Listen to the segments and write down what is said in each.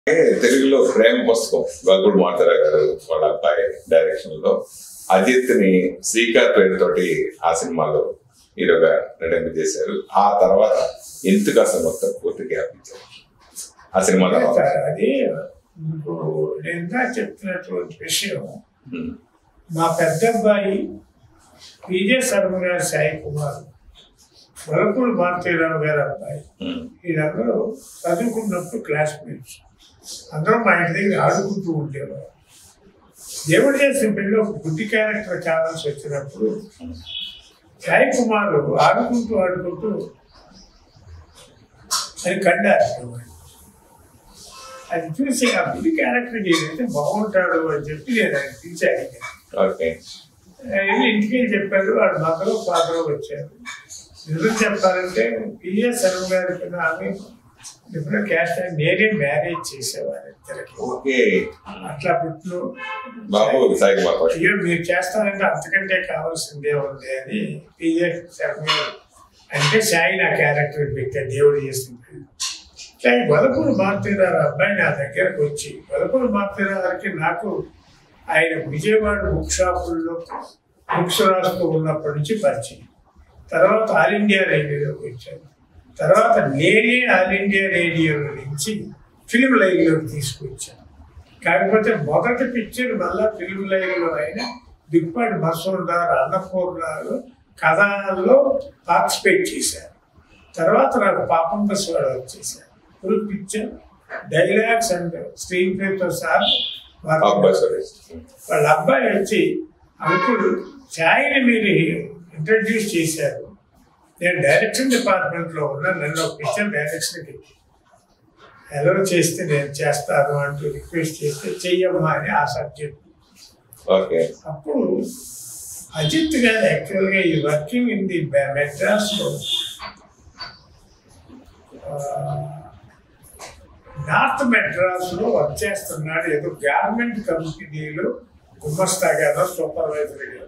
తెలుగులో ప్రేమ పుస్తకం గగుడు మాతరా గారు వాళ్ళ అబ్బాయి డైరెక్షన్ లో అజిత్ ని శ్రీకార్ పేరుతోటి ఆ సినిమాలో హీరోగా నటింప చేశారు ఆ తర్వాత ఎందుకు అసలు మొత్తం పూర్తి గ్యాప్ ఇచ్చారు ఆ సినిమా తర్వాత అది మీకు నేను ఇందాక చెప్తున్నటువంటి విషయం ఉమ్, మా పెద్ద అబ్బాయి విజయ శర్మ గారి సాయి కుమార్ వరకుడు భారతీరావు గారి అబ్బాయి ఉమ్, వీళ్ళందరూ చదువుకున్నప్పుడు క్లాస్మేట్స్ అందరూ మా ఇంటి దగ్గర ఆడుకుంటూ ఉండేవారు దేవుడు చేసిన పెళ్ళి ఒక బుద్ధి క్యారెక్టర్ కావాల్సి వచ్చినప్పుడు సాయి కుమార్ ఆడుకుంటూ ఆడుకుంటూ అది కండారు అది చూసి ఆ బుద్ధి క్యారెక్టర్ ఏదైతే బాగుంటాడు అని చెప్పి నేను ఆయన పిలిచాను ఓకే వెళ్ళి ఇంటికి చెప్పారు వాడు మదరు ఫాదర్ వచ్చారు నిజం చెప్పాలంటే పిఎస్ శర్మ గారి కింద ఆమె డిఫరెంట్ క్యాస్ట్ అని నేనే మ్యారేజ్ చేసేవారు ఇద్దరికి ఓకే అట్లా పుట్టిన బాబు సాయి కుమార్ ఫస్ట్ అయ్యో మీరు చేస్తారంటే అంతకంటే కావాల్సిందే ఉంది అని పిఎస్ శర్మ గారు అంటే సాయి నా క్యారెక్టర్ పెట్టాడు దేవుడు చేసింది కానీ వలపూరు మార్తీరావు అబ్బాయి నా దగ్గరకు వచ్చి వలపూరు మార్తీరావుకి నాకు ఆయన విజయవాడ బుక్ షాపుల్లో బుక్స్ రాస్తూ ఉన్నప్పటి నుంచి పరిచయం తర్వాత ఆల్ ఇండియా రేడియోలోకి వచ్చాను తర్వాత నేనే ఆల్ ఇండియా రేడియో నుంచి ఫిల్మ్ లైన్లోకి తీసుకొచ్చాను కాకపోతే మొదటి పిక్చర్ మళ్ళా ఫిల్మ్ లైన్లో అయినా దిక్పాటి మసూర్దార్ అన్నపూర్ణాలు కథల్లో పార్టిసిపేట్ చేశారు తర్వాత నాకు పాపం బస్వాడు వచ్చేసారు ఫుల్ పిక్చర్ డైలాగ్స్ అండ్ స్క్రీన్ ప్లేతో సార్ అబ్బాయి సరే వాళ్ళ అబ్బాయి వచ్చి అంకుల్ ఛాయ్ని మీరు ఇంట్రడ్యూస్ చేశారు నేను డైరెక్షన్ డిపార్ట్మెంట్లో ఉన్నా నన్ను ఒక పిక్చర్ డైరెక్షన్కి ఎలా చేస్తే నేను చేస్తాను అంటూ రిక్వెస్ట్ చేస్తే చెయ్యమ్మా అని ఆ సబ్జెక్ట్ ఓకే అప్పుడు అజిత్ గారు యాక్చువల్గా ఈ వర్కింగ్ ఇన్ ది మెడ్రాస్లో నార్త్ మెడ్రాస్లో వర్క్ చేస్తున్నాడు ఏదో గార్మెంట్ కంపెనీలో గుమ్మస్తాగానో సూపర్వైజర్ గాను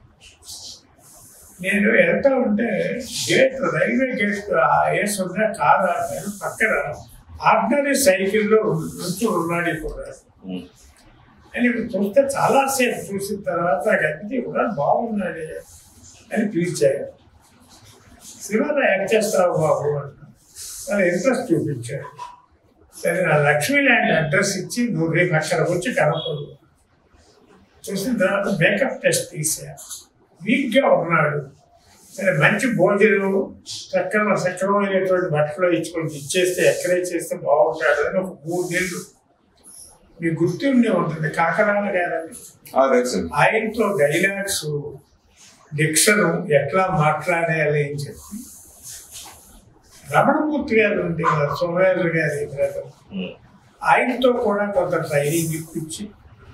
నేను వెళ్తా ఉంటే గేట్ రైల్వే గేట్ వేసున్న కారు ఆపాను పక్కన ఆర్డినరీ సైకిల్లో నుంచి ఉన్నాడు కూడా ఉమ్, అని ఇప్పుడు చూస్తే చాలాసేపు చూసిన తర్వాత గట్టి కూడా బాగున్నాడే అని పిలిచారు సినిమాలో యాక్ట్ చేస్తావు బాబు అన్నా చాలా ఇంట్రెస్ట్ చూపించాడు సరే నా లక్ష్మీ ల్యాండ్ అడ్రస్ ఇచ్చి నువ్వు రేపు అక్కడ వచ్చి కనపడు చూసిన తర్వాత మేకప్ టెస్ట్ తీసా వీక్గా ఉన్నాడు సరే మంచి భోజనం చక్కగా సక్రమైనటువంటి బట్టలు ఇచ్చుకొని ఇచ్చేస్తే ఎక్కడే చేస్తే బాగుంటాడు అని ఒక మూడు నెలలు మీకు గుర్తుండే ఉంటుంది కాకరాల గారని ఆ, తెలుసు ఆయనతో డైలాగ్స్ డిక్షన్ ఎట్లా మాట్లాడాలి అని చెప్పి రమణమూర్తి గారు ఉండేవారు సోమయాజు గారి బ్రదర్ ఉమ్, ఆయనతో కూడా కొంత ట్రైనింగ్ ఇప్పించి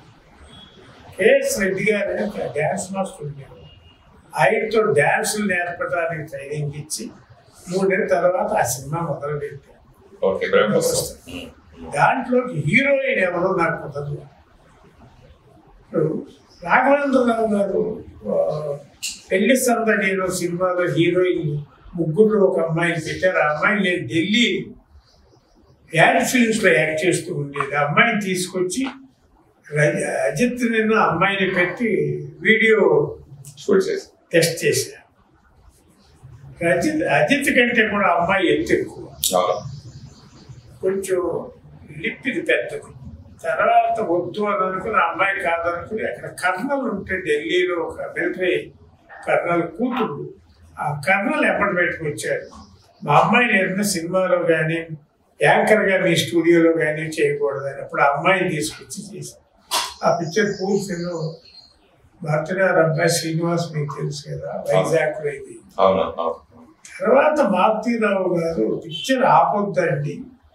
కేఎస్ రెడ్డి గారు అని ఒక డ్యాన్స్ మాస్టర్ ఉండేవారు ఆయనతో డ్యాన్సులు నేర్పడానికి ట్రైనింగ్ ఇచ్చి మూడేళ్ళ తర్వాత ఆ సినిమా మొదలు పెట్టారు ఓకే ప్రేమ పుస్తకం ఉమ్, దాంట్లోకి హీరోయిన్ ఎవరో నాకు కుదరదు ఇప్పుడు రాఘవేంద్రరావు గారు ఆ, పెళ్లి సందడిలో సినిమాలో హీరోయిన్ ముగ్గురు ఒక అమ్మాయిని పెట్టారు ఆ అమ్మాయి నేను ఢిల్లీ యాడ్ ఫిల్మ్స్ లో యాక్ట్ చేస్తూ ఉండేది ఆ అమ్మాయిని తీసుకొచ్చి రజ- అజిత్ నిన్న అమ్మాయిని పెట్టి వీడియో షూట్ చేసి టెస్ట్ చేశాను అజిత్ అజిత్ కంటే కూడా ఆ అమ్మాయి ఎత్తు ఎక్కువ అవును కొంచెం లిప్ ఇది పెద్దది తర్వాత వద్దు అని అనుకుని ఆ అమ్మాయి కాదనుకుని అక్కడ కర్నల్ ఉంటే ఢిల్లీలో ఒక మిలిటరీ కర్నల్ కూతురు ఆ కర్నల్ ఎప్పటి పెట్టుకొచ్చాడు మా అమ్మాయిని ఏదైనా సినిమాలో కానీ యాంకర్గా మీ స్టూడియోలో కానీ చేయకూడదని అప్పుడు ఆ అమ్మాయిని తీసుకొచ్చి చేశాను ఆ పిక్చర్ పూర్తిలో భర్తగారు అబ్బాయి శ్రీనివాస్ మీకు తెలుసు కదా వైజాగ్లో ఇది అవును అవును తర్వాత మారుతీరావు గారు పిక్చర్ ఆపొద్దండి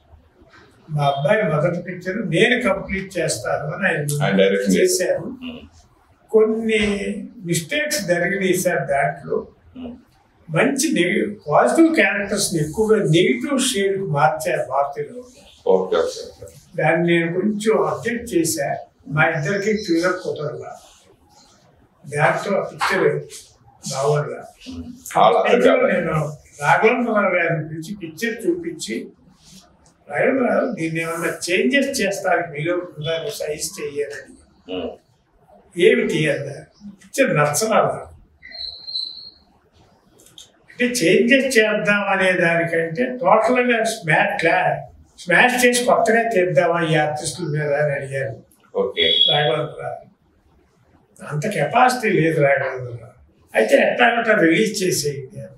మా అబ్బాయి మొదటి పిక్చర్ నేను కంప్లీట్ చేస్తాను అని ఆయన ఆయన డైరెక్షన్ చేశారు ఉమ్, కొన్ని మిస్టేక్స్ జరిగినాయి సార్ దాంట్లో ఉమ్, మంచి పాజిటివ్ క్యారెక్టర్స్ ఎక్కువగా నెగిటివ్ షేడ్ మార్చారు మారుతీరావు గారు. ఓకే ఓకే ఓకే దాన్ని నేను కొంచెం అప్డేట్ చేశా మా ఇద్దరికి క్లియర్ కుదరలా దాంట్లో ఆ పిక్చర్ బాగుండలా ఉమ్, చాలా అర్థం అయితే కాదు నేను రాఘవేంద్రరావు గారిని పిలిచి పిక్చర్ చూపించి రాఘవేంద్ర గారు దీన్ని ఏమన్నా చేంజెస్ చేస్తానికి మీరు దాన్ని సైజ్ చెయ్యాలని ఉమ్, ఏమి తీయాలి పిక్చర్ నచ్చలా నాకు. అంటే చేంజెస్ చేద్దాం అనే దానికంటే టోటల్గా స్మాష్ క్లా స్మాష్ చేసి కొత్తగా తీద్దామా ఈ ఆర్టిస్టుల మీద అని అడిగారు ఓకే రాఘవేంద్రరావు అంత కెపాసిటీ లేదు రాఘవేంద్రరావు అయితే ఎట్లా రిలీజ్ చేసేయండి అన్న.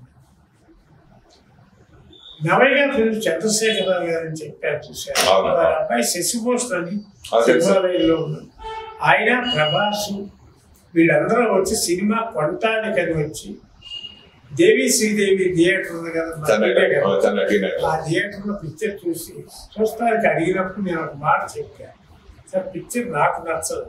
నవయ్య ఫిల్మ్ చంద్రశేఖరరావు గారు అని చెప్పారు చూశారు అవును. వాళ్ళ అబ్బాయి శశిభూషణ్ అని అవును, తెలుసు. సినిమాలయంలో ఉన్నాడు ఆయన ప్రభాస్ వీళ్ళందరూ వచ్చి సినిమా కొనటానికని వచ్చి దేవి శ్రీదేవి థియేటర్ ఉంది కదా మన చెన్నై ఊళ్ళో కదా. చెన్నై టీనగర్. ఆ థియేటర్ లో పిక్చర్ చూసి చూస్తానికి అడిగినప్పుడు నేను ఒక మాట చెప్పాను సార్ పిక్చర్ నాకు నచ్చదు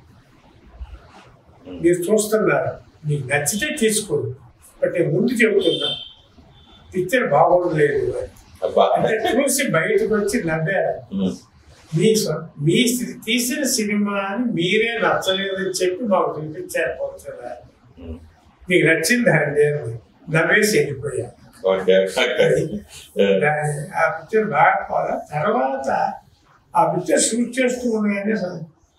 మీరు చూస్తున్నారు మీకు నచ్చితే తీసుకోండి బట్ నేను ముందు చెబుతున్నా పిక్చర్ బాగోలేదు అని. అబ్బా అంటే చూసి బయటకు వచ్చి నవ్వారు ఉమ్, మీ స్వ- మీ సి- తీసిన సినిమా అని మీరే నచ్చలేదని చెప్పి మాకు చూపించారు పోతున్నా ఉమ్, మీకు నచ్చిందా అండి అని నవ్వేసి వెళ్ళిపోయా ఓకే ఓకే. ఏ, దాని- ఆ పిక్చర్ బాగా పోదా తర్వాత ఆ పిక్చర్ షూట్ చేస్తూ ఉండగానే స-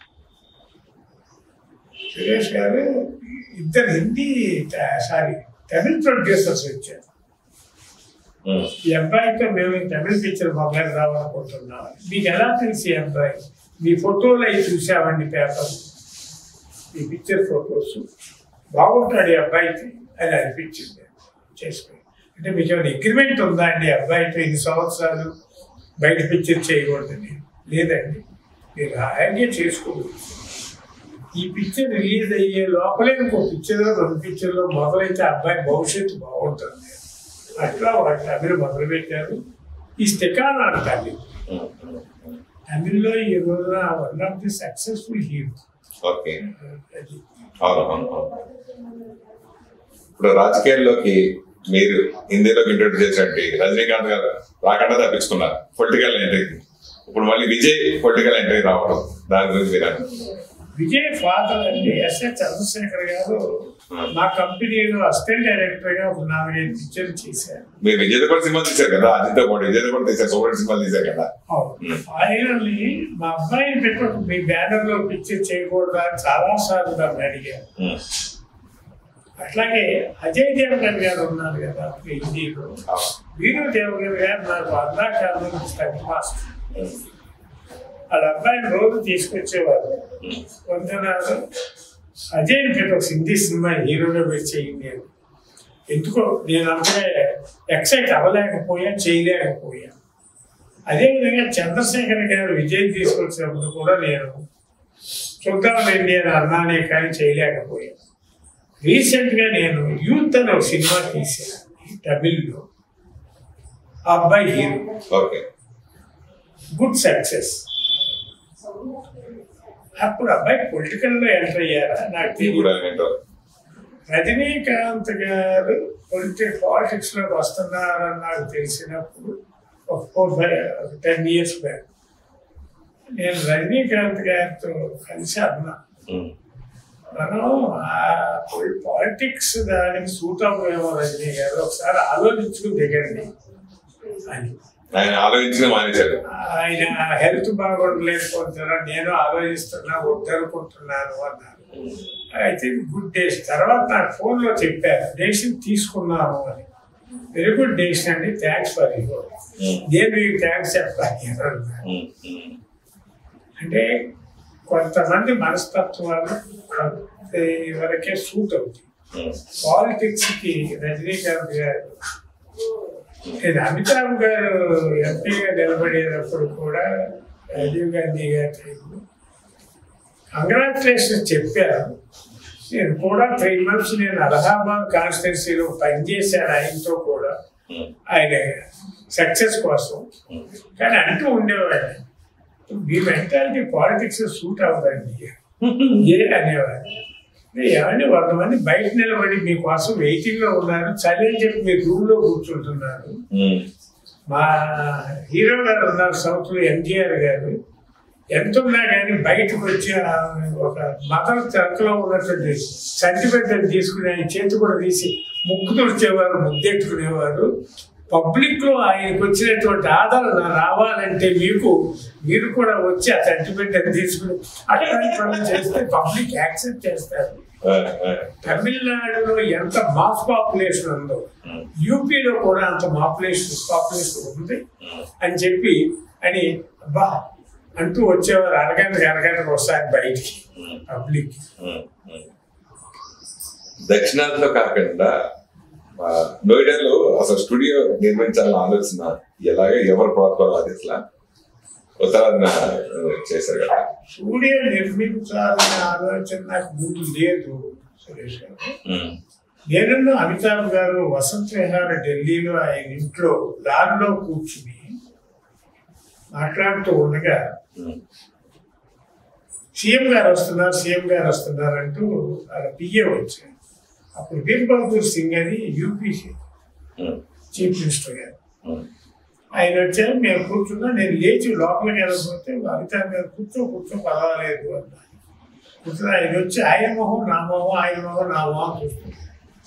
సురేష్ గారు ఇద్దరు హిందీ త- సారీ తమిళ ప్రొడ్యూసర్స్ వచ్చారు ఉమ్, ఈ అబ్బాయితో మేము ఈ తమిళ పిక్చర్ మొదలైన రావాలనుకుంటున్నాం మీకు ఎలా తెలిసి ఈ అబ్బాయి మీ ఫోటోలు అవి చూసామండి పేపర్ ఈ పిక్చర్ ఫొటోస్ బాగుంటాడు ఈ అబ్బాయికి అని అనిపించింది చేసుకుని అంటే మీకు ఏమైనా అగ్రిమెంట్ ఉందా అండి ఈ అబ్బాయితో ఇన్ని సంవత్సరాలు బయట పిక్చర్ చేయకూడదని లేదండి మీరు హాయిగా చేసుకోవచ్చు ఈ పిక్చర్ రిలీజ్ అయ్యే లోపలే ఇంకో పిక్చర్ రెండు పిక్చర్లో మొదలైతే ఆ అబ్బాయి భవిష్యత్తు బాగుంటుంది అట్లా వాళ్ళు తమిళ మొదలు పెట్టారు ఈ స్టికాన్ అంటారు ఉమ్, ఉమ్, ఉమ్. తమిళ్లో ఈ రోజున one of the successful hero okay అవును అవును అవును ఇప్పుడు రాజకీయాల్లోకి మీరు హిందీలోకి ఇంట్రొడ్యూస్ చేసినట్టు రజనీకాంత్ గారు రాకుండా తప్పించుకున్నారు పొలిటికల్ ఎంట్రీకి ఇప్పుడు మళ్ళీ విజయ్ పొలిటికల్ ఎంట్రీ రావడం దాని గురించి మీరు అనుకుంటున్నారు. విజయ్ ఫాదర్ అండి ఎస్ఎస్ చంద్రశేఖర్ గారు మా కంపెనీలో అసిస్టెంట్ డైరెక్టర్ గా ఒక నాలుగైదు పిక్చర్ చేశారు మీరు విజయ్ కూడా సినిమా తీశారు కదా అజిత్ పాటు విజయ్ కూడా తీశారు సూపర్ సినిమా తీశారు కదా అవును. ఆయనని మా అబ్బాయిని పెట్టు మీ బ్యానర్ లో పిక్చర్ చేయకూడదా అని చాలా సార్లు నన్ను అడిగారు ఉమ్, అట్లాగే అజయ్ దేవగన్ గారు ఉన్నారు కదా హిందీలో అవును. వీరు దేవగన్ గారు నాకు అందాకాలం స్టడీ మాస్టర్ ఉమ్, వాళ్ళ అబ్బాయిని రోజు తీసుకొచ్చేవారు ఉమ్, వందనాలు అజయ్ పెట్టి ఒక హిందీ సినిమా హీరోగా మీరు చేయండి అని ఎందుకో నేను అంతగా ఎక్సైట్ అవ్వలేకపోయా చేయలేకపోయా అదేవిధంగా చంద్రశేఖర్ గారు విజయ్ తీసుకొచ్చినప్పుడు కూడా నేను చూద్దామండి అని అన్నానే కానీ చేయలేకపోయా రీసెంట్గా నేను యూత్ అని ఒక సినిమా తీశాను తమిళ్లో ఆ అబ్బాయి హీరో ఓకే గుడ్ సక్సెస్ అప్పుడు అబ్బాయి పొలిటికల్ లో ఎంటర్ అయ్యారా నాకు ఇది కూడా తెలియదు ఏంటో రజనీకాంత్ గారు పొలిటిక్ పాలిటిక్స్ లోకి వస్తున్నారని నాకు తెలిసినప్పుడు ఒక four five ten years back నేను రజనీకాంత్ గారితో కలిసి అన్నా ఉమ్, మనం పాలిటిక్స్ దానికి సూట్ అవ్వేమో రజనీ గారు ఒకసారి ఆలోచించుకుని దిగండి అని ఆయన ఆలోచించిన మానేశాడు ఆయన హెల్త్ బాగోడలేకపోతున్నా నేను ఆలోచిస్తున్నా వద్దనుకుంటున్నాను అన్నారు ఉమ్, అయితే గుడ్ డేస్ తర్వాత నాకు ఫోన్లో చెప్పారు డేషన్ తీసుకున్నాము అని వెరీ గుడ్ డేషన్ అండి థ్యాంక్స్ ఫర్ యూ ఉమ్, నేను మీకు థ్యాంక్స్ చెప్పాలి అని అన్నారు. ఉమ్, ఉమ్, అంటే కొంతమంది మనస్తత్వాలు కొంత వరకే సూట్ అవుతాయి ఉమ్, పాలిటిక్స్ కి రజనీకాంత్ గారు నేను అమితాబ్ గారు ఎంపీగా నిలబడేటప్పుడు కూడా రాజీవ్ గాంధీ గారి కంగ్రాచులేషన్ చెప్పారు నేను కూడా త్రీ మంత్స్ నేను అలహాబాద్ కాన్స్టిట్యున్సీలో పనిచేశాను ఆయనతో కూడా ఉమ్, ఆయన సక్సెస్ కోసం ఉమ్. కానీ అంటూ ఉండేవాడు మీ మెంటాలిటీ పాలిటిక్స్ సూట్ అవ్వదండి ఏ అనేవాడు ఏమండి వంద మంది బయట నిలబడి మీకోసం వెయిటింగ్ లో ఉన్నారు చలి అని చెప్పి మీరు రూమ్ లో కూర్చుంటున్నారు ఉమ్, మా హీరో గారు ఉన్నారు సౌత్ లో ఎంజిఆర్ గారు ఎంత ఉన్నా కానీ బయటకు వచ్చి ఆ ఒక మతం చక్కలో ఉన్నటువంటి సెంటిమెంట్ తీసుకుని ఆయన చేతి కూడా తీసి ముక్కు తుడిచేవారు ముద్దెట్టుకునేవారు పబ్లిక్ లో ఆయనకు వచ్చినటువంటి ఆదరణ రావాలంటే మీకు మీరు కూడా వచ్చి ఆ సర్టిఫికెట్ అది తీసుకుని అట్లాంటి పనులు చేస్తే పబ్లిక్ యాక్సెప్ట్ చేస్తారు ఆ, ఆ, తమిళనాడులో ఎంత మాస్ పాపులేషన్ ఉందో ఉమ్, యూపీలో కూడా అంత పాపులేషన్ పాపులేషన్ ఉంది ఉమ్, అని చెప్పి అని అబ్బా అంటూ వచ్చేవారు అరగంటకి అరగంటకు వస్తారు బయటికి ఉమ్. పబ్లిక్ ఉమ్, ఉమ్. దక్షిణాదిలో కాకుండా ఆ, నోయిడాలో అసలు స్టూడియో నిర్మించాలని ఆలోచన ఎలాగ ఎవరు ప్రోత్సాహం అది అసలు ఉత్తరాదిన చేశారు కదా స్టూడియో నిర్మించాలనే ఆలోచన నాకు ముందు లేదు సురేష్ గారు ఉమ్, నేను అమితాబ్ గారు వసంత విహార ఢిల్లీలో ఆయన ఇంట్లో లాన్లో కూర్చుని మాట్లాడుతూ ఉండగా ఉమ్, సీఎం గారు వస్తున్నారు సీఎం గారు వస్తున్నారు అంటూ వాళ్ళ పిఏ వచ్చారు అప్పుడు వీర్ బహదూర్ సింగ్ అని యూపీ ఉమ్, చీఫ్ మినిస్టర్ గారు ఉమ్, ఆయన వచ్చారు మేము కూర్చున్నా నేను లేచి లోపలికి వెళ్ళకపోతే అమితాబ్ గారు కూర్చో కూర్చో పర్వాలేదు అన్నారు కూర్చుని ఆయన వచ్చి ఆయన మొహం నా మొహం ఆయన మొహం నా మొహం చూస్తుంది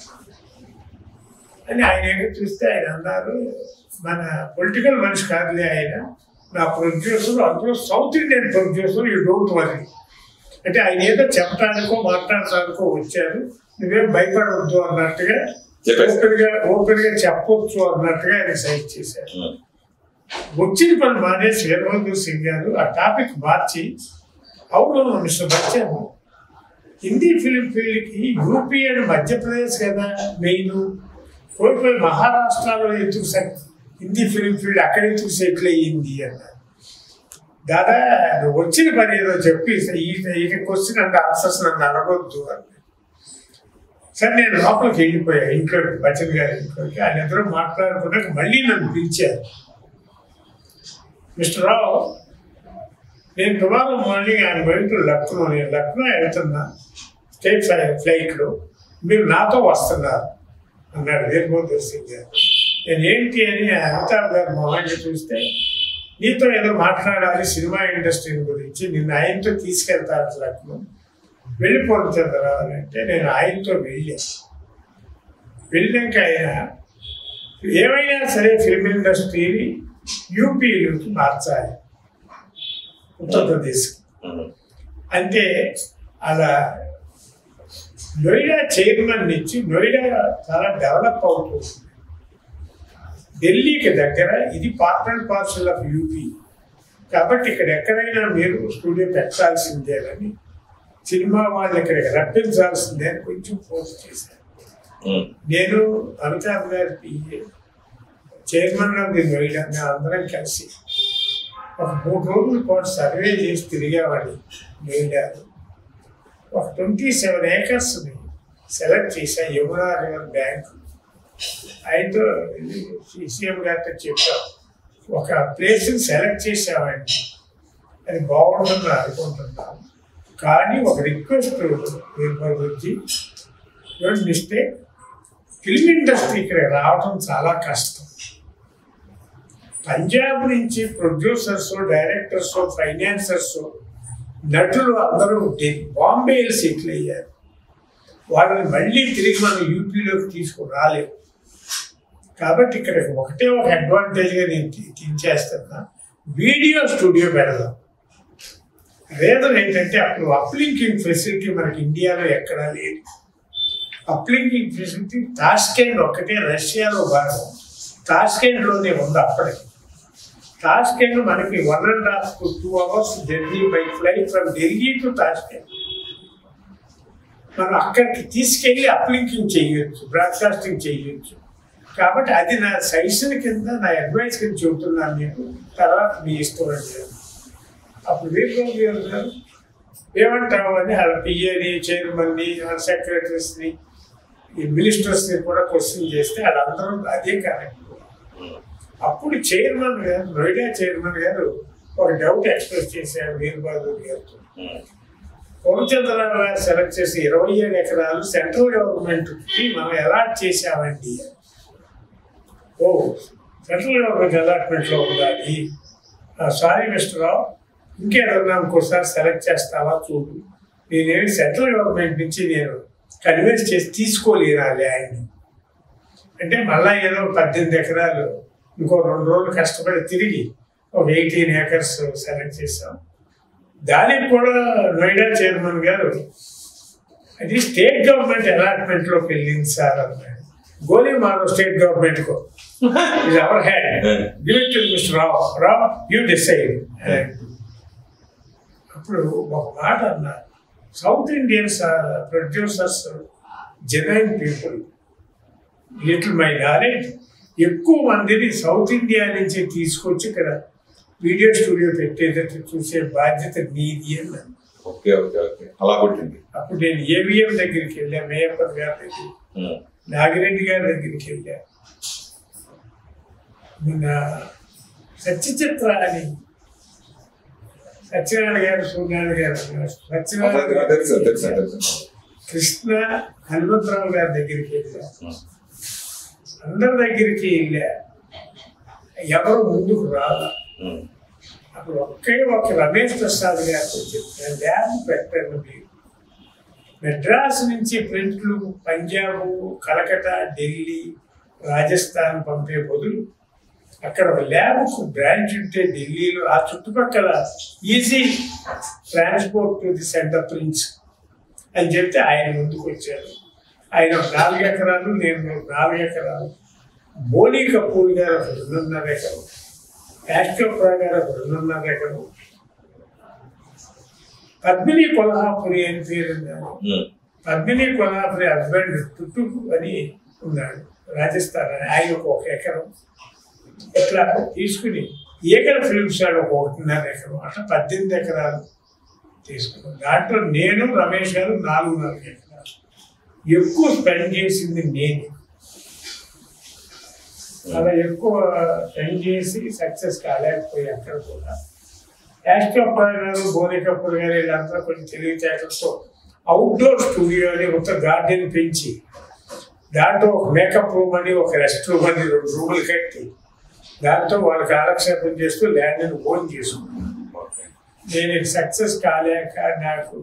అని ఆయన ఏదో చూస్తే ఆయన అన్నారు మన పొలిటికల్ మనిషి కాదులే ఆయన నా ప్రొడ్యూసర్ అందులో South Indian producer you don't worry అంటే ఆయన ఏదో చెప్పడానికో మాట్లాడటానికో వచ్చారు నువ్వేం భయపడవద్దు అన్నట్టుగా చెప్పేసి. ఓపెన్ గా ఓపెన్ గా చెప్పొచ్చు అన్నట్టుగా ఆయన సైట్ చేశారు ఉమ్, వచ్చిన పని మానేసి వీరభద్ర సింగ్ గారు ఆ టాపిక్ మార్చి అవును మిస్టర్ బచ్చన్ హిందీ ఫిలిం ఫీల్డ్కి యూపీ అండ్ మధ్యప్రదేశ్ కదా మెయిన్ పోయిపోయి మహారాష్ట్రలో ఎందుకు సెట్ హిందీ ఫిలిం ఫీల్డ్ అక్కడ ఎందుకు సెటిల్ అయ్యింది అన్నారు దాదా నువ్వు వచ్చిన పని ఏదో చెప్పి ఈ ఈ క్వశ్చన్ అంటే ఆన్సర్స్ నన్ను అడగొద్దు అని సరే నేను లోపలికి వెళ్ళిపోయా ఇంట్లోకి బచ్చన్ గారి ఇంట్లోకి ఆయన ఇద్దరు మాట్లాడుకున్నాక మళ్ళీ నన్ను పిలిచారు మిస్టర్ రావు నేను టుమారో మార్నింగ్ ఆయన గోయింగ్ టు లక్నో నేను లక్నో వెళ్తున్నా స్టేట్ ఫ్లై ఫ్లైట్లో మీరు నాతో వస్తున్నారు అన్నాడు వీరభద్ర సింగ్ గారు నేను ఏంటి అని అమితాబ్ గారు మొహాన్ని చూస్తే నీతో ఏదో మాట్లాడాలి సినిమా ఇండస్ట్రీ గురించి నిన్ను ఆయనతో తీసుకెళ్తారు లక్నో వెళ్ళిపోవడం చంద్రరావు అంటే నేను ఆయనతో వెళ్ళాను వెళ్ళాక ఆయన ఏమైనా సరే ఫిల్మ్ ఇండస్ట్రీని యూపీలోకి మార్చాలి ఉత్తరప్రదేశ్ ఉమ్, అంటే అలా నోయిడా చైర్మన్ నుంచి నోయిడా చాలా డెవలప్ అవుతుంది ఢిల్లీకి దగ్గర ఇది part and parcel of UP కాబట్టి ఇక్కడ ఎక్కడైనా మీరు స్టూడియో పెట్టాల్సిందేనని సినిమా వాళ్ళు ఇక్కడికి రప్పించాల్సిందే అని కొంచెం ఫోర్స్ చేశారు ఉమ్, నేను అమితాబ్ గారి PA chairman of the Noida మేము అందరం కలిసి ఒక మూడు రోజుల పాటు సర్వే చేసి తిరిగామండి నోయిడాలో ఒక ట్వంటీ సెవెన్ ఏకర్స్ని సెలెక్ట్ చేశా యమునా రివర్ బ్యాంక్ ఆయనతో సీఎం గారితో చెప్పాం ఒక ప్లేస్ని సెలెక్ట్ చేసామండి అది బాగుంటుంది అనుకుంటున్నాను కానీ ఒక రిక్వెస్ట్ గురించి డోంట్ మిస్టేక్ ఫిల్మ్ ఇండస్ట్రీ ఇక్కడ రావడం చాలా కష్టం పంజాబ్ నుంచి ప్రొడ్యూసర్స్ డైరెక్టర్స్ ఫైనాన్సర్స్ నటులు అందరూ ఢి- బాంబే సెటిల్ అయ్యారు వాళ్ళని మళ్ళీ తిరిగి మనం యూపీలోకి తీసుకుని రాలేము కాబట్టి ఇక్కడ ఒకటే ఒక అడ్వాంటేజ్గా నేను తీ- తీసేస్తున్నా వీడియో స్టూడియో పెడదాం రీజన్ ఏంటంటే అప్పుడు అప్లింకింగ్ ఫెసిలిటీ మనకి ఇండియాలో ఎక్కడా లేదు అప్లింకింగ్ ఫెసిలిటీ టాస్కెండ్ ఒక్కటే రష్యాలో భాగం టాస్కెండ్లోనే ఉంది అప్పటికి టాస్కెండ్ మనకి one and half to two hours journey by flight from Delhi to Tashkent మనం అక్కడికి తీసుకెళ్ళి అప్లింకింగ్ చేయొచ్చు బ్రాడ్కాస్టింగ్ చేయొచ్చు కాబట్టి అది నా సజెషన్ కింద నా అడ్వైస్ కింద చెబుతున్నాను మీకు తర్వాత మీ ఇష్టం అంటే అప్పుడు వీరబాబు గారు గారు ఏమంటావు అని వాళ్ళ పిఏని చైర్మన్ని వాళ్ళ సెక్రటరీస్ని ఈ మినిస్టర్స్ని కూడా క్వశ్చన్ చేస్తే వాళ్ళందరూ అదే కరెక్ట్ అప్పుడు చైర్మన్ గారు నోయిడా చైర్మన్ గారు ఒక డౌట్ ఎక్స్ప్రెస్ చేశారు వీరబాబు గారితో ఉమ్, పూర్ణచంద్రరావు గారు సెలెక్ట్ చేసి ఇరవై ఏడు ఎకరాలు సెంట్రల్ గవర్నమెంట్ మనం అలాట్ చేసామండి ఓ సెంట్రల్ గవర్నమెంట్ అలాట్మెంట్ లో ఉండాలి సారీ మిస్టర్ రావు ఇంకేదన్నా ఇంకోసారి సెలెక్ట్ చేస్తావా చూడు నేనేమి సెంట్రల్ గవర్నమెంట్ నుంచి నేను కన్విన్స్ చేసి తీసుకోలేనాలి ఆయన్ని అంటే మళ్ళా ఏదో పద్దెనిమిది ఎకరాలు ఇంకో రెండు రోజులు కష్టపడి తిరిగి ఒక ఎయిటీన్ ఏకర్స్ సెలెక్ట్ చేసాం దానికి కూడా నోయిడా చైర్మన్ గారు అది స్టేట్ గవర్నమెంట్ అలాట్మెంట్ లోకి వెళ్ళింది సార్ అన్నాడు గోలీ మారో స్టేట్ గవర్నమెంట్ కో ఇది our hand give it to mister Rao Rao you decide అప్పుడు ఒక మాట అన్నా South Indians producers genuine people little my knowledge ఎక్కువ మందిని సౌత్ ఇండియా నుంచి తీసుకొచ్చి ఇక్కడ వీడియో స్టూడియో పెట్టేటట్టు చూసే బాధ్యత నీది అన్నాను ఓకే ఓకే ఓకే అలా కొట్టింది అప్పుడు నేను ఏవిఎం దగ్గరికి వెళ్ళా మేయప్పన్ గారి దగ్గరికి ఉమ్. నాగిరెడ్డి గారి దగ్గరికి వెళ్ళా మన సత్యచిత్ర అని సత్యనారాయణ గారు సూర్యనారాయణ గారు ఉన్నారు. సత్యనారాయణ అదే, తెలుసు తెలుసు గారు తెలుసు కృష్ణ హనుమంతరావు గారి దగ్గరికి వెళ్ళా ఉమ్. అందరి దగ్గరికి వెళ్ళా ఎవరు ముందుకు రాలా ఉమ్. అప్పుడు ఒకే ఒక రమేష్ ప్రసాద్ గారితో చెప్పాను ల్యాబ్ పెట్టండి మీరు మెడ్రాస్ నుంచి ప్రింట్లు పంజాబ్ కలకటా ఢిల్లీ రాజస్థాన్ పంపే బదులు అక్కడ ఒక ల్యాబ్కు బ్రాంచ్ ఉంటే ఢిల్లీలో ఆ చుట్టుపక్కల easy transport to the centre prints అని చెప్తే ఆయన ముందుకు వచ్చారు ఆయన ఒక నాలుగు ఎకరాలు నేను ఒక నాలుగు ఎకరాలు బోనీ కపూర్ గారు ఒక రెండున్నర ఎకరం యాస్ట్రోప్రా గారు ఒక రెండున్నర ఎకరం పద్మిని కొల్హాపురి అని పేరు ఉన్నారు ఉమ్. పద్మిని కొల్హాపురి హస్బెండ్ టుట్టు అని ఉన్నాడు రాజస్థాన్ అని ఆయన ఒక ఎకరం ఇట్లా తీసుకుని ఏకర ఫిల్మ్స్ వాడు ఒక ఒకటిన్నర ఎకరం అట్లా పద్దెనిమిది ఎకరాలు తీసుకున్నాం దాంట్లో నేను రమేష్ గారు నాలుగున్నర ఎకరాలు ఎక్కువ స్పెండ్ చేసింది నేను అలా ఎక్కువ స్పెండ్ చేసి సక్సెస్ కాలేకపోయి అక్కడ కూడా యాష్ కపూర్ గారు బోని కపూర్ గారు వీళ్ళంతా కొంచెం తెలివితేటలతో అవుట్డోర్ స్టూడియో అని ఒక గార్డెన్ పెంచి దాంట్లో ఒక మేకప్ రూమ్ అని ఒక రెస్ట్ రూమ్ అని రెండు రూములు కట్టి దాంతో వాళ్ళు కాలక్షేపం చేస్తూ ల్యాండ్ని ఓన్ చేసుకున్నాను ఓకే. నేను సక్సెస్ కాలేక నాకు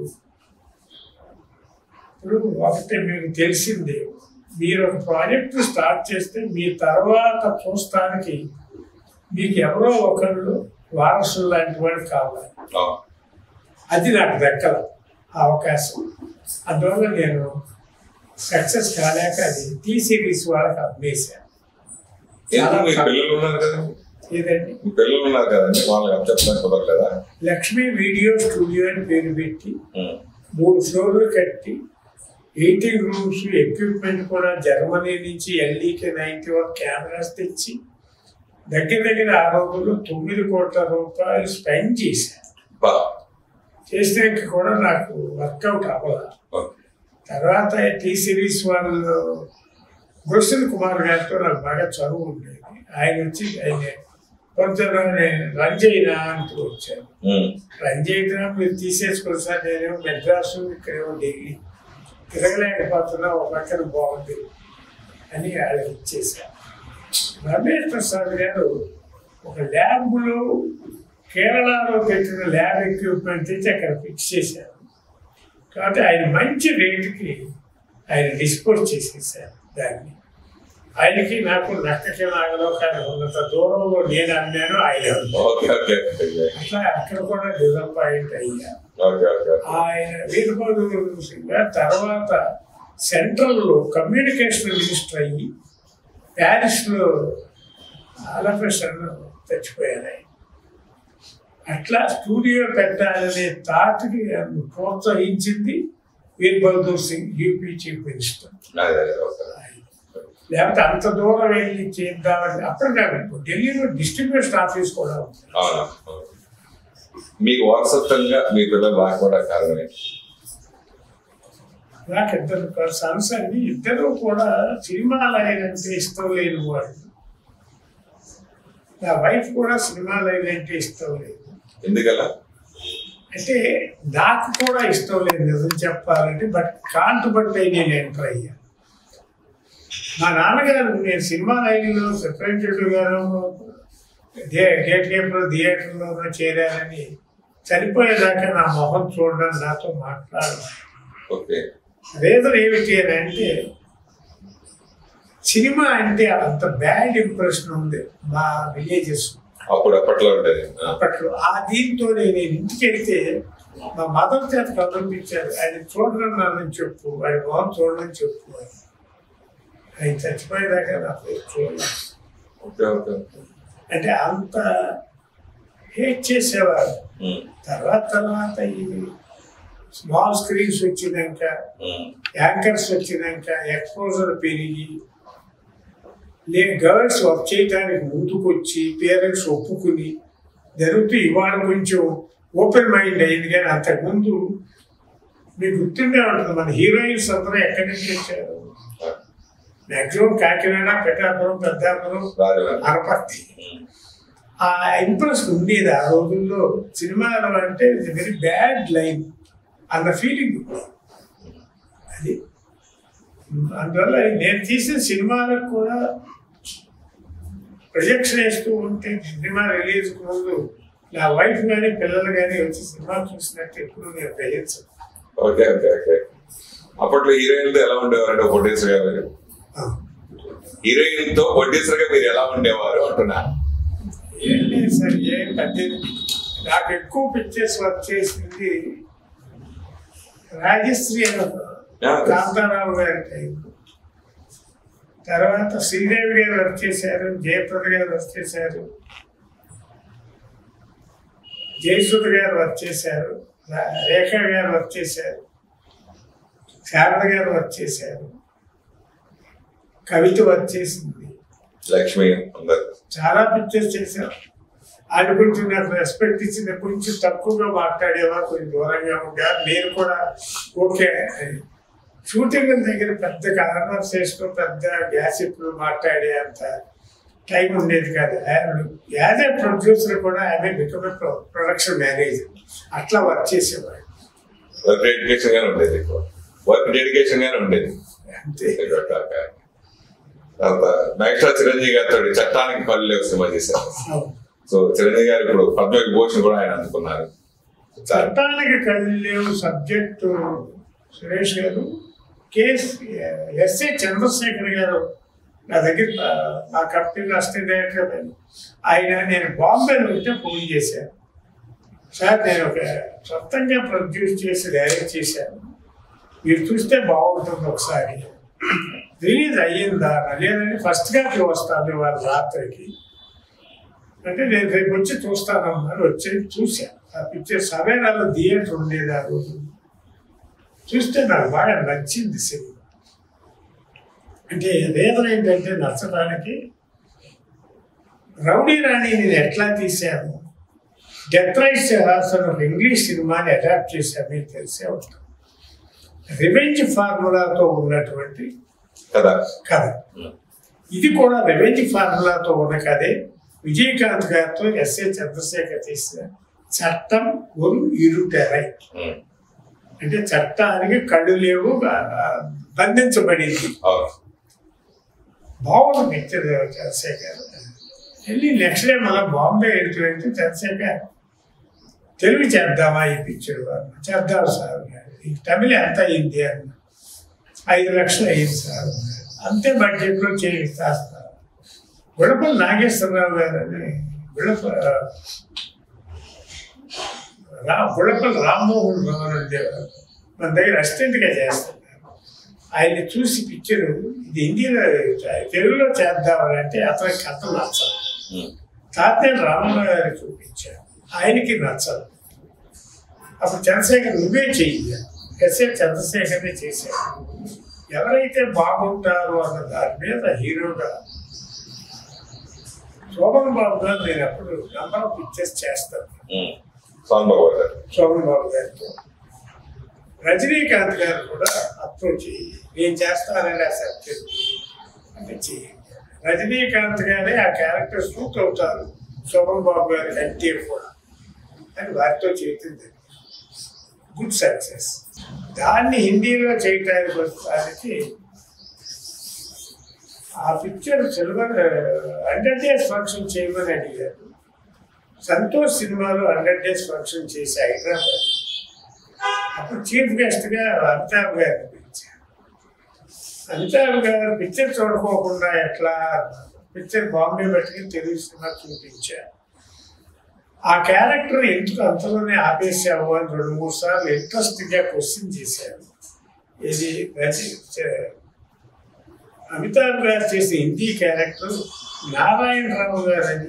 ఇప్పుడు ఒకటి మీకు తెలిసిందే మీరు ఒక ప్రాజెక్ట్ స్టార్ట్ చేస్తే మీ తర్వాత చూస్తానికి మీకు ఎవరో ఒకళ్ళు వారసులు లాంటి వాడు కావాలి ఆ. అది నాకు దక్కల ఆ అవకాశం అందువల్ల నేను సక్సెస్ కాలేక అది టీ సిరీస్ వాళ్ళకి అమ్మేశాను ఎందుకు మీ పిల్లలు ఉన్నారు కదా ఏదండి మీ పిల్లలు ఉన్నారు కదండి వాళ్ళకి అప్ చెప్పడానికి కుదరలేదా లక్ష్మీ వీడియో స్టూడియో అని పేరు పెట్టి ఉమ్. మూడు ఫ్లోర్లు కట్టి ఎయిటింగ్ రూమ్స్ ఎక్విప్మెంట్ కూడా జర్మనీ నుంచి ఎల్ఈకి నైన్టీ వన్ కెమెరాస్ తెచ్చి దగ్గర దగ్గర ఆ రోజుల్లో తొమ్మిది కోట్ల రూపాయలు స్పెండ్ చేశాను బా చేసినాక కూడా నాకు వర్కౌట్ అవ్వాలి ఓకే. తర్వాత టీ సిరీస్ వాళ్ళు గురుసన్ కుమార్ గారితో నాకు బాగా చదువు ఉండేది ఆయన వచ్చి ఆయన కొంచెం రన్ చేయనా అంటూ వచ్చారు ఉమ్. రన్ చేయడం మీరు తీసేసుకోండి సార్ నేనేమో మెడ్రాసు ఇక్కడేమో ఢిల్లీ తిరగలేకపోతున్నా ఒక పక్కన బాగుంది అని వాళ్ళకి ఇచ్చేసారు రమేష్ ప్రసాద్ గారు ఒక ల్యాబ్లో కేరళలో పెట్టిన ల్యాబ్ ఎక్విప్మెంట్ తెచ్చి అక్కడ ఫిక్స్ చేశారు కాబట్టి ఆయన మంచి రేటుకి ఆయన డిస్పోజ్ చేసేసారు దాన్ని ఆయనకి నాకు నక్కకి నాగలో కానీ ఉన్నంత దూరంలో నేను అన్నాను ఆయన అన్నాడు. ఓకే ఓకే ఓకే అట్లా అక్కడ కూడా డిసప్పాయింట్ అయ్యా ఓకే ఓకే ఆయన వీరభద్ర సింగ్ గారు తర్వాత సెంట్రల్లో కమ్యూనికేషన్ మినిస్టర్ అయ్యి ప్యారిస్లో ఆలఫెషన్ చచ్చిపోయారు ఆయన అట్లా స్టూడియో పెట్టాలనే థాట్కి నన్ను ప్రోత్సహించింది Vir Bahadur Singh UP chief minister అదే అదే ఓకే లేకపోతే అంత దూరం వెళ్ళి చేద్దామని అప్పుడు నాకు ఢిల్లీలో డిస్ట్రిబ్యూషన్ ఆఫీస్ కూడా ఉంది అవునా ఓకే. మీకు వారసత్వంగా మీ పిల్లలు రాకపోవడానికి కారణం ఏంటి నాకు ఇద్దరు సన్స్ అండి ఇద్దరు కూడా సినిమాలు అంటే ఇష్టం లేని వాళ్ళు నా వైఫ్ కూడా సినిమాలు అంటే ఇష్టం లేదు ఎందుకలా అంటే నాకు కూడా ఇష్టం లేదు నిజం చెప్పాలంటే బట్ కాంట్ బట్టి నేను ఎంటర్ అయ్యా మా నాన్నగారు నేను సినిమా లైన్లో సెపరేటెడ్ గారు గేట్ గేట్లో థియేటర్లో చేరానని చనిపోయేదాకా నా మొహం చూడడం నాతో మాట్లాడడం ఓకే రీజన్ ఏమిటి అని అంటే సినిమా అంటే అంత బ్యాడ్ ఇంప్రెషన్ ఉంది మా విలేజెస్ అప్పుడు అప్పట్లో ఉండేది ఆ. అప్పట్లో ఆ దీంతో నేను ఇంటికి వెళ్తే మా మదర్ చేత పంపించారు ఆయన చూడడం నన్ను చెప్పు ఆయన మొహం చూడమని చెప్పు అని. ఆయన చచ్చిపోయేదాకా నాకు చూడలేదు ఓకే ఓకే ఓకే. అంటే అంత హేట్ చేసేవారు ఉమ్, తర్వాత తర్వాత ఈ స్మాల్ స్క్రీన్స్ వచ్చినాక ఉమ్, యాంకర్స్ వచ్చినాక ఎక్స్పోజర్ పెరిగి లే గర్ల్స్ వర్క్ చేయడానికి ముందుకు వచ్చి పేరెంట్స్ ఒప్పుకుని జరుగుతూ ఇవాళ కొంచెం ఓపెన్ మైండ్ అయింది కానీ అంతకుముందు మీకు గుర్తుండే ఉంటుంది మన హీరోయిన్స్ అందరూ ఎక్కడి నుంచి వచ్చారు ఆ. మ్యాక్సిమం కాకినాడ పెట్టాపురం పెద్దాపురం రాజమండ్రి అనపర్తి ఉమ్, ఆ ఇంప్రెస్ ఉండేది ఆ రోజుల్లో సినిమాలు అంటే వెరీ బ్యాడ్ లైన్ అన్న ఫీలింగ్ అది అందువల్ల నేను తీసిన సినిమాలకు కూడా ప్రొజెక్షన్ వేస్తూ ఉంటే సినిమా రిలీజ్ ముందు నా వైఫ్ కానీ పిల్లలు కానీ వచ్చి సినిమా చూసినట్టు ఎప్పుడు నేను గ్రహించను ఓకే ఓకే ఓకే అప్పట్లో హీరోయిన్ తో ఎలా ఉండేవారు అంటే ప్రొడ్యూసర్ గా మీరు హీరోయిన్ తో ప్రొడ్యూసర్ గా మీరు ఎలా ఉండేవారు అంటున్నా ఏం లేదు సార్ ఏం పద్దెనిమిది నాకు ఎక్కువ పిక్చర్స్ వర్క్ చేసింది రాజశ్రీ అనే కాంతారావు గారి టైం తర్వాత శ్రీదేవి గారు వర్క్ చేశారు జయప్రద గారు వర్క్ చేశారు జయసుధ గారు వర్క్ చేశారు రా- రేఖ గారు వర్క్ చేశారు శారద గారు వర్క్ చేశారు కవిత వర్క్ చేసింది లక్ష్మి అందరు చాలా పిక్చర్స్ చేశారు ఆయన కొంచెం నాకు రెస్పెక్ట్ ఇచ్చిన కొంచెం తక్కువగా మాట్లాడేవా కొంచెం దూరంగా ఉండే నేను కూడా ఓకే షూటింగ్ దగ్గర పెద్ద కాన్వర్సేషన్ పెద్ద గ్యాసిప్లు మాట్లాడే అంత టైం ఉండేది కాదు యాజ్ ఏ ప్రొడ్యూసర్ కూడా ఆమె బికమ్ ప్రొడక్షన్ మేనేజర్ అట్లా వర్క్ చేసేవాడు వర్క్ డెడికేషన్ గానే ఉండేది ఎక్కువ వర్క్ డెడికేషన్ గానే ఉండేది అంతే తర్వాత మెగాస్టార్ చిరంజీవి గారితో చట్టానికి పల్లె లేవు సినిమా చేశారు అవును. సో చిరంజీవి గారు ఇప్పుడు పద్మవిభూషణ్ కూడా ఆయన అందుకున్నారు చాలా చట్టానికి కలిలేవు సబ్జెక్టు సురేష్ గారు కేఎస్ ఎస్ఏ చంద్రశేఖర్ గారు నా దగ్గర నా- నా కంపెనీలో అసిస్టెంట్ డైరెక్టర్ ఆయన. ఆయన నేను బాంబేలో ఉంటే ఫోన్ చేశాను సార్ నేను ఒక సొంతంగా ప్రొడ్యూస్ చేసి డైరెక్ట్ చేశాను మీరు చూస్తే బాగుంటుంది ఒకసారి రిలీజ్ అయ్యిందా లేదంటే ఫస్ట్ కాపీ వస్తాను వాళ్ళ రాత్రికి అంటే నేను రేపు వచ్చి చూస్తానమ్మా వచ్చి చూశాను ఆ పిక్చర్ సవేరాలో థియేటర్ ఉండేది ఆ రోజు చూస్తే నాకు బాగా నచ్చింది సినిమా అంటే రీజన్ ఏంటంటే నచ్చడానికి రౌడీ రాణి నేను ఎట్లా తీశాను డెత్ రైట్స్ హాసన్ ఒక ఇంగ్లీష్ సినిమాని అడాప్ట్ చేశాను మీకు తెలిసే ఉంటుంది రివెంజ్ ఫార్ములాతో ఉన్నటువంటి కదా కథ ఇది కూడా రెవెన్యూ ఫార్ములాతో ఉన్న కథే విజయకాంత్ గారితో ఎస్ఏ చంద్రశేఖర్ తీసిన చట్టం ఒక ఇరుటెరై ఉమ్. అంటే చట్టానికి కళ్ళు లేవు ఆ- ఆ బంధించబడింది అవును బాగుంది పిక్చర్ చంద్రశేఖర్ వెళ్ళి నెక్స్ట్ డే మళ్ళీ బాంబే వెళ్తుంటే చంద్రశేఖర్ తెలుగు చేద్దామా ఈ పిక్చర్ అన్న చేద్దాం సార్ ఈ తమిళ ఎంత అయింది అన్న ఐదు లక్షలు అయింది సార్ అంతే బడ్జెట్లో చేస్తారు గుడపల్లి నాగేశ్వరరావు గారు అని గుడప రా గుడపల్లి రామ్మోహన్ రావు అని ఉండేవారు మన దగ్గర అసిస్టెంట్గా చేస్తున్నారు ఆయన చూసి పిక్చర్ ఇది హిందీలో తెలుగులో చేద్దామని అంటే అతనికి కథ నచ్చదు ఉమ్. తాతయ్య రామారావు గారికి చూపించాను ఆయనకి నచ్చదు అప్పుడు చంద్రశేఖర్ నువ్వే చెయ్యి ఎస్ఏ చంద్రశేఖరే చేశాడు ఎవరైతే బాగుంటారో అన్న దాని మీద హీరోగా శోభన్ బాబు గారు నేను అప్పుడు నంబర్ ఆఫ్ పిక్చర్స్ చేస్తాను ఉమ్. సోన్ బాబు గారు శోభన్ బాబు గారితో రజనీకాంత్ గారు కూడా అప్రోచ్ అయ్యి నేను చేస్తానని ఆ సత్యం అంటే చెయ్యి రజనీకాంత్ గారే ఆ క్యారెక్టర్ సూట్ అవుతారు శోభన్ బాబు గారి కంటే కూడా అని వారితో చేతుంది గుడ్ సక్సెస్ దాన్ని హిందీలో చేయటానికి వచ్చేసరికి ఆ picture silver hundred days function చేయమని అడిగారు సంతోష్ సినిమాలో హండ్రెడ్ డేస్ ఫంక్షన్ చేసి హైదరాబాద్ అప్పుడు చీఫ్ గెస్ట్ గా అమితాబ్ గారిని పిలిచారు అమితాబ్ గారు పిక్చర్ చూడుకోకుండా ఎట్లా పిక్చర్ బాంబే పెట్టుకుని తెలుగు సినిమా చూపించారు ఆ క్యారెక్టర్ ఎందుకు అంతలోనే ఆపేసావు అని రెండు మూడు సార్లు ఇంట్రెస్ట్గా క్వశ్చన్ చేశారు ఇది రచి చ- అమితాబ్ గారు చేసిన హిందీ క్యారెక్టర్ నారాయణరావు గారు అని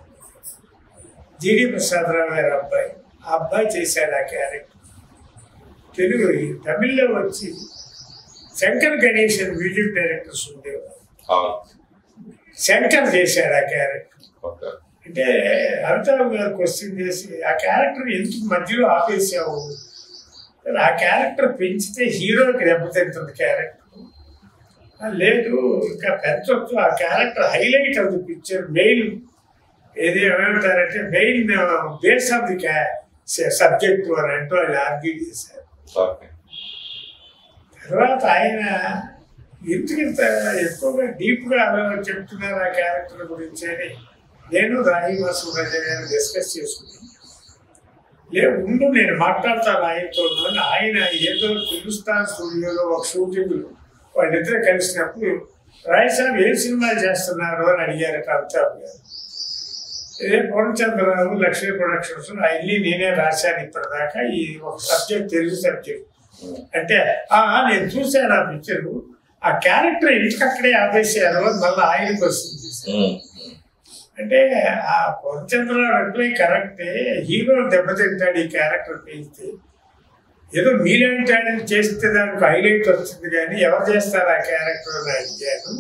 జిడి ప్రసాదరావు గారి అబ్బాయి ఆ అబ్బాయి చేశాడు ఆ క్యారెక్టర్ తెలుగు తమిళ్లో వచ్చి శంకర్ గణేష్ అని మ్యూజిక్ డైరెక్టర్స్ ఉండేవారు అవును శంకర్ చేశాడు ఆ క్యారెక్టర్ ఓకే అంటే అమితాబ్ గారు క్వశ్చన్ చేసి ఆ క్యారెక్టర్ ఎందుకు మధ్యలో ఆపేసావు మరి ఆ క్యారెక్టర్ పెంచితే హీరోకి దెబ్బతింటుంది క్యారెక్టర్ ఆ, లేదు ఇంకా పెంచవచ్చు ఆ character highlight of the picture main ఏది ఏమంటారంటే main base of the subject అని అంటూ ఆయన ఆర్గ్యూ చేశారు ఓకే తర్వాత ఆయన ఎందుకు ఇంత ఎక్కువగా డీప్గా ఆలోచన చెప్తున్నారు ఆ క్యారెక్టర్ గురించి అని నేను రాహి వాసురాజ గారు డిస్కస్ చేసుకున్నాను లేదు ముందు నేను మాట్లాడతాను ఆయనతో అని ఆయన ఏదో హిందుస్థాన్ స్టూడియోలో ఒక షూటింగ్ వాళ్ళిద్దరు కలిసినప్పుడు రాయ్ సాబ్ ఏ సినిమాలు చేస్తున్నారు అని అడిగారట అమితాబ్ గారు ఇదే పూర్ణచంద్రరావు లక్ష్మీ ప్రొడక్షన్స్ అన్ని నేనే రాశాను ఇప్పటిదాకా ఈ ఒక సబ్జెక్ట్ తెలుగు సబ్జెక్ట్ అంటే ఆ నేను చూశాను ఆ పిక్చర్ ఆ క్యారెక్టర్ ఎందుకు అక్కడే ఆపేసారు అని మళ్ళీ ఆయనకు వస్తుంది ఉమ్. అంటే ఆ పూర్ణచంద్రరావు రిప్లై కరెక్టే హీరో దెబ్బతింటాడు ఈ క్యారెక్టర్ పెంచితే ఏదో మీలాంటి ఆయన చేస్తే దానికి హైలైట్ వస్తుంది కానీ ఎవరు చేస్తారు ఆ క్యారెక్టర్ అని అడిగాను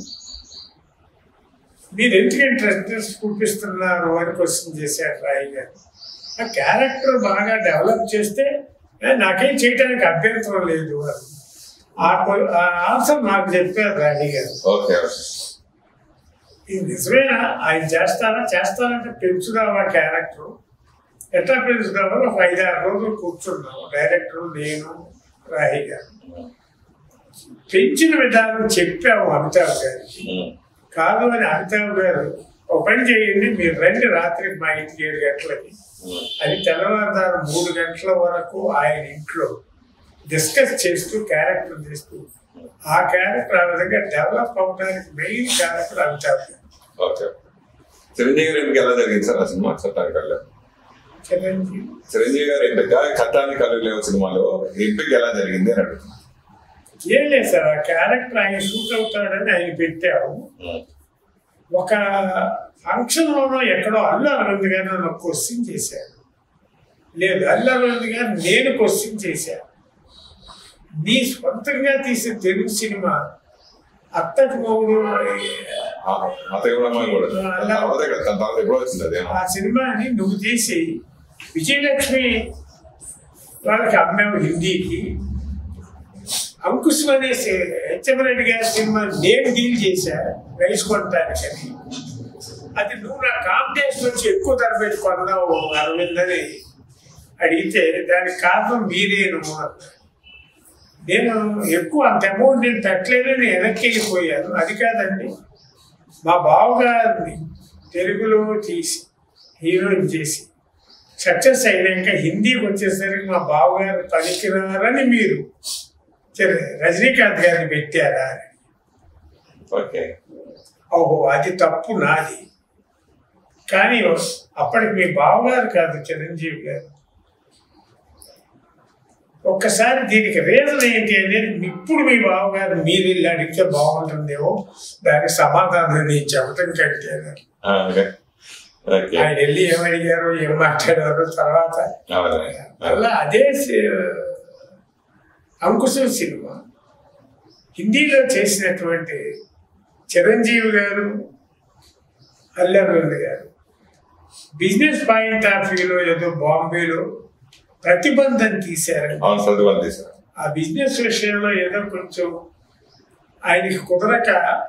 మీరు ఎందుకు ఇంట్రెస్ట్ చూపిస్తున్నారు అని క్వశ్చన్ చేశారు రాయి గారు ఆ క్యారెక్టర్ బాగా డెవలప్ చేస్తే "ఏ, నాకేం చేయడానికి అభ్యంతరం లేదు అని ఆ క్వ- ఆ ఆన్సర్ నాకు చెప్పారు రాణి గారు ఓకే ఓకే ఇది నిజమేనా ఆయన చేస్తారా చేస్తారంటే పెంచుదాం ఆ క్యారెక్టర్ ఎట్లా పెంచుదామని ఒక ఐదారు రోజులు కూర్చున్నాము డైరెక్టర్ నేను రాహి గారు పెంచిన విధానం చెప్పాము అమితాబ్ గారికి ఉమ్. కాదు అని అమితాబ్ గారు ఒక పని చేయండి మీరు రండి రాత్రి మా ఇంటికి ఏడు గంటలకి ఉమ్. అది తెల్లవారుదారు మూడు గంటల వరకు ఆయన ఇంట్లో డిస్కస్ చేస్తూ క్యారెక్టర్ చేస్తూ ఆ క్యారెక్టర్ ఆ విధంగా డెవలప్ అవడానికి మెయిన్ క్యారెక్టర్ అమితాబ్ గారు ఓకే చిరంజీవి గారు ఎందుకు ఎలా జరిగింది సార్ ఆ సినిమా చట్టానికి వెళ్ళారు చిరంజీవి చిరంజీవి గారు ఎంపిక కట్టానికి కళ్ళు లేవు సినిమాలో ఎంపిక ఎలా జరిగింది అని అడుగుతున్నాను ఏం లేదు సార్ ఆ క్యారెక్టర్ ఆయన షూట్ అవుతాడని ఆయన పెట్టాము ఉమ్. ఒక ఫంక్షన్ లోనో ఎక్కడో అల్లు అరవింద్ గారు నన్ను క్వశ్చన్ చేశారు లేదు అల్లు అరవింద్ గారు నేను క్వశ్చన్ చేశాను నీ సొంతంగా తీసే తెలుగు సినిమా అత్తకి మొగుడు ఆ, అతను కూడా అమ్మాయి కూడా అలా- తర్వాత కదా తన తర్వాత ఎప్పుడో వచ్చింది అది ఆ సినిమాని నువ్వు తీసి విజయలక్ష్మి వాళ్ళకి అమ్మావు హిందీకి అంకుశం అనే హెచ్ఎంరెడ్డి గారి సినిమా నేను డీల్ చేశా రైస్ కొనటానికని అది నువ్వు నా కాంపిటేషన్ వచ్చి ఎక్కువ ధర పెట్టి కొన్నావు అరవింద్ అని అడిగితే దానికి కారణం మీరేను అన్నారు. నేను ఎక్కువ అంత అమౌంట్ నేను పెట్టలేదని వెనక్కి వెళ్ళిపోయాను అది కాదండి మా బావగారిని తెలుగులో తీసి హీరోయిన్ చేసి సక్సెస్ అయినాక హిందీకి వచ్చేసరికి మా బావగారు పనికిరారని మీరు సరే రజనీకాంత్ గారిని పెట్టారా అని. ఓకే ఓహో అది తప్పు నాది కానీ అప్పటికి మీ బావగారు కాదు చిరంజీవి గారు ఒక్కసారి దీనికి రీజన్ ఏంటి అనేది ఇప్పుడు మీ బావగారు మీరు వెళ్ళి అడిగితే బాగుంటుందేమో దానికి సమాధానం నేను చెప్పడం కంటే ఆ, ఓకే ఓకే ఆయన వెళ్ళి ఏం అడిగారు ఏం మాట్లాడారు తర్వాత అవునా? అలా అదే సి- అంకుశం సినిమా హిందీలో చేసినటువంటి చిరంజీవి గారు అల్లరవింద్ గారు బిజినెస్ పాయింట్ ఆఫ్ వ్యూలో ఏదో బాంబేలో ప్రతిబంధం తీశారు అవును చదువు సార్ ఆ బిజినెస్ విషయంలో ఏదో కొంచెం ఆయనకి కుదరక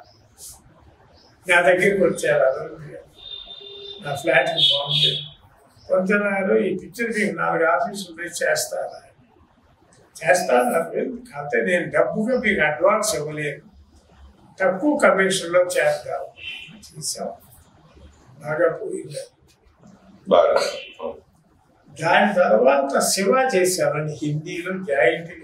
నా దగ్గరికి వచ్చారు అరవింద్ గారు నా ఫ్లాట్కి బాగుంది కొంచెన్నారు ఈ పిక్చర్ మీకు నాలుగు ఆఫీసులు ఉన్నాయి చేస్తారా చేస్తాను అరవింద్ కాకపోతే నేను డబ్బుగా మీకు అడ్వాన్స్ ఇవ్వలేను తక్కువ కమిషన్లో చేద్దాం చేసాం బాగా పోయింది బాగా అవును. దాని తర్వాత శివ చేశామని హిందీలో జాయింట్గా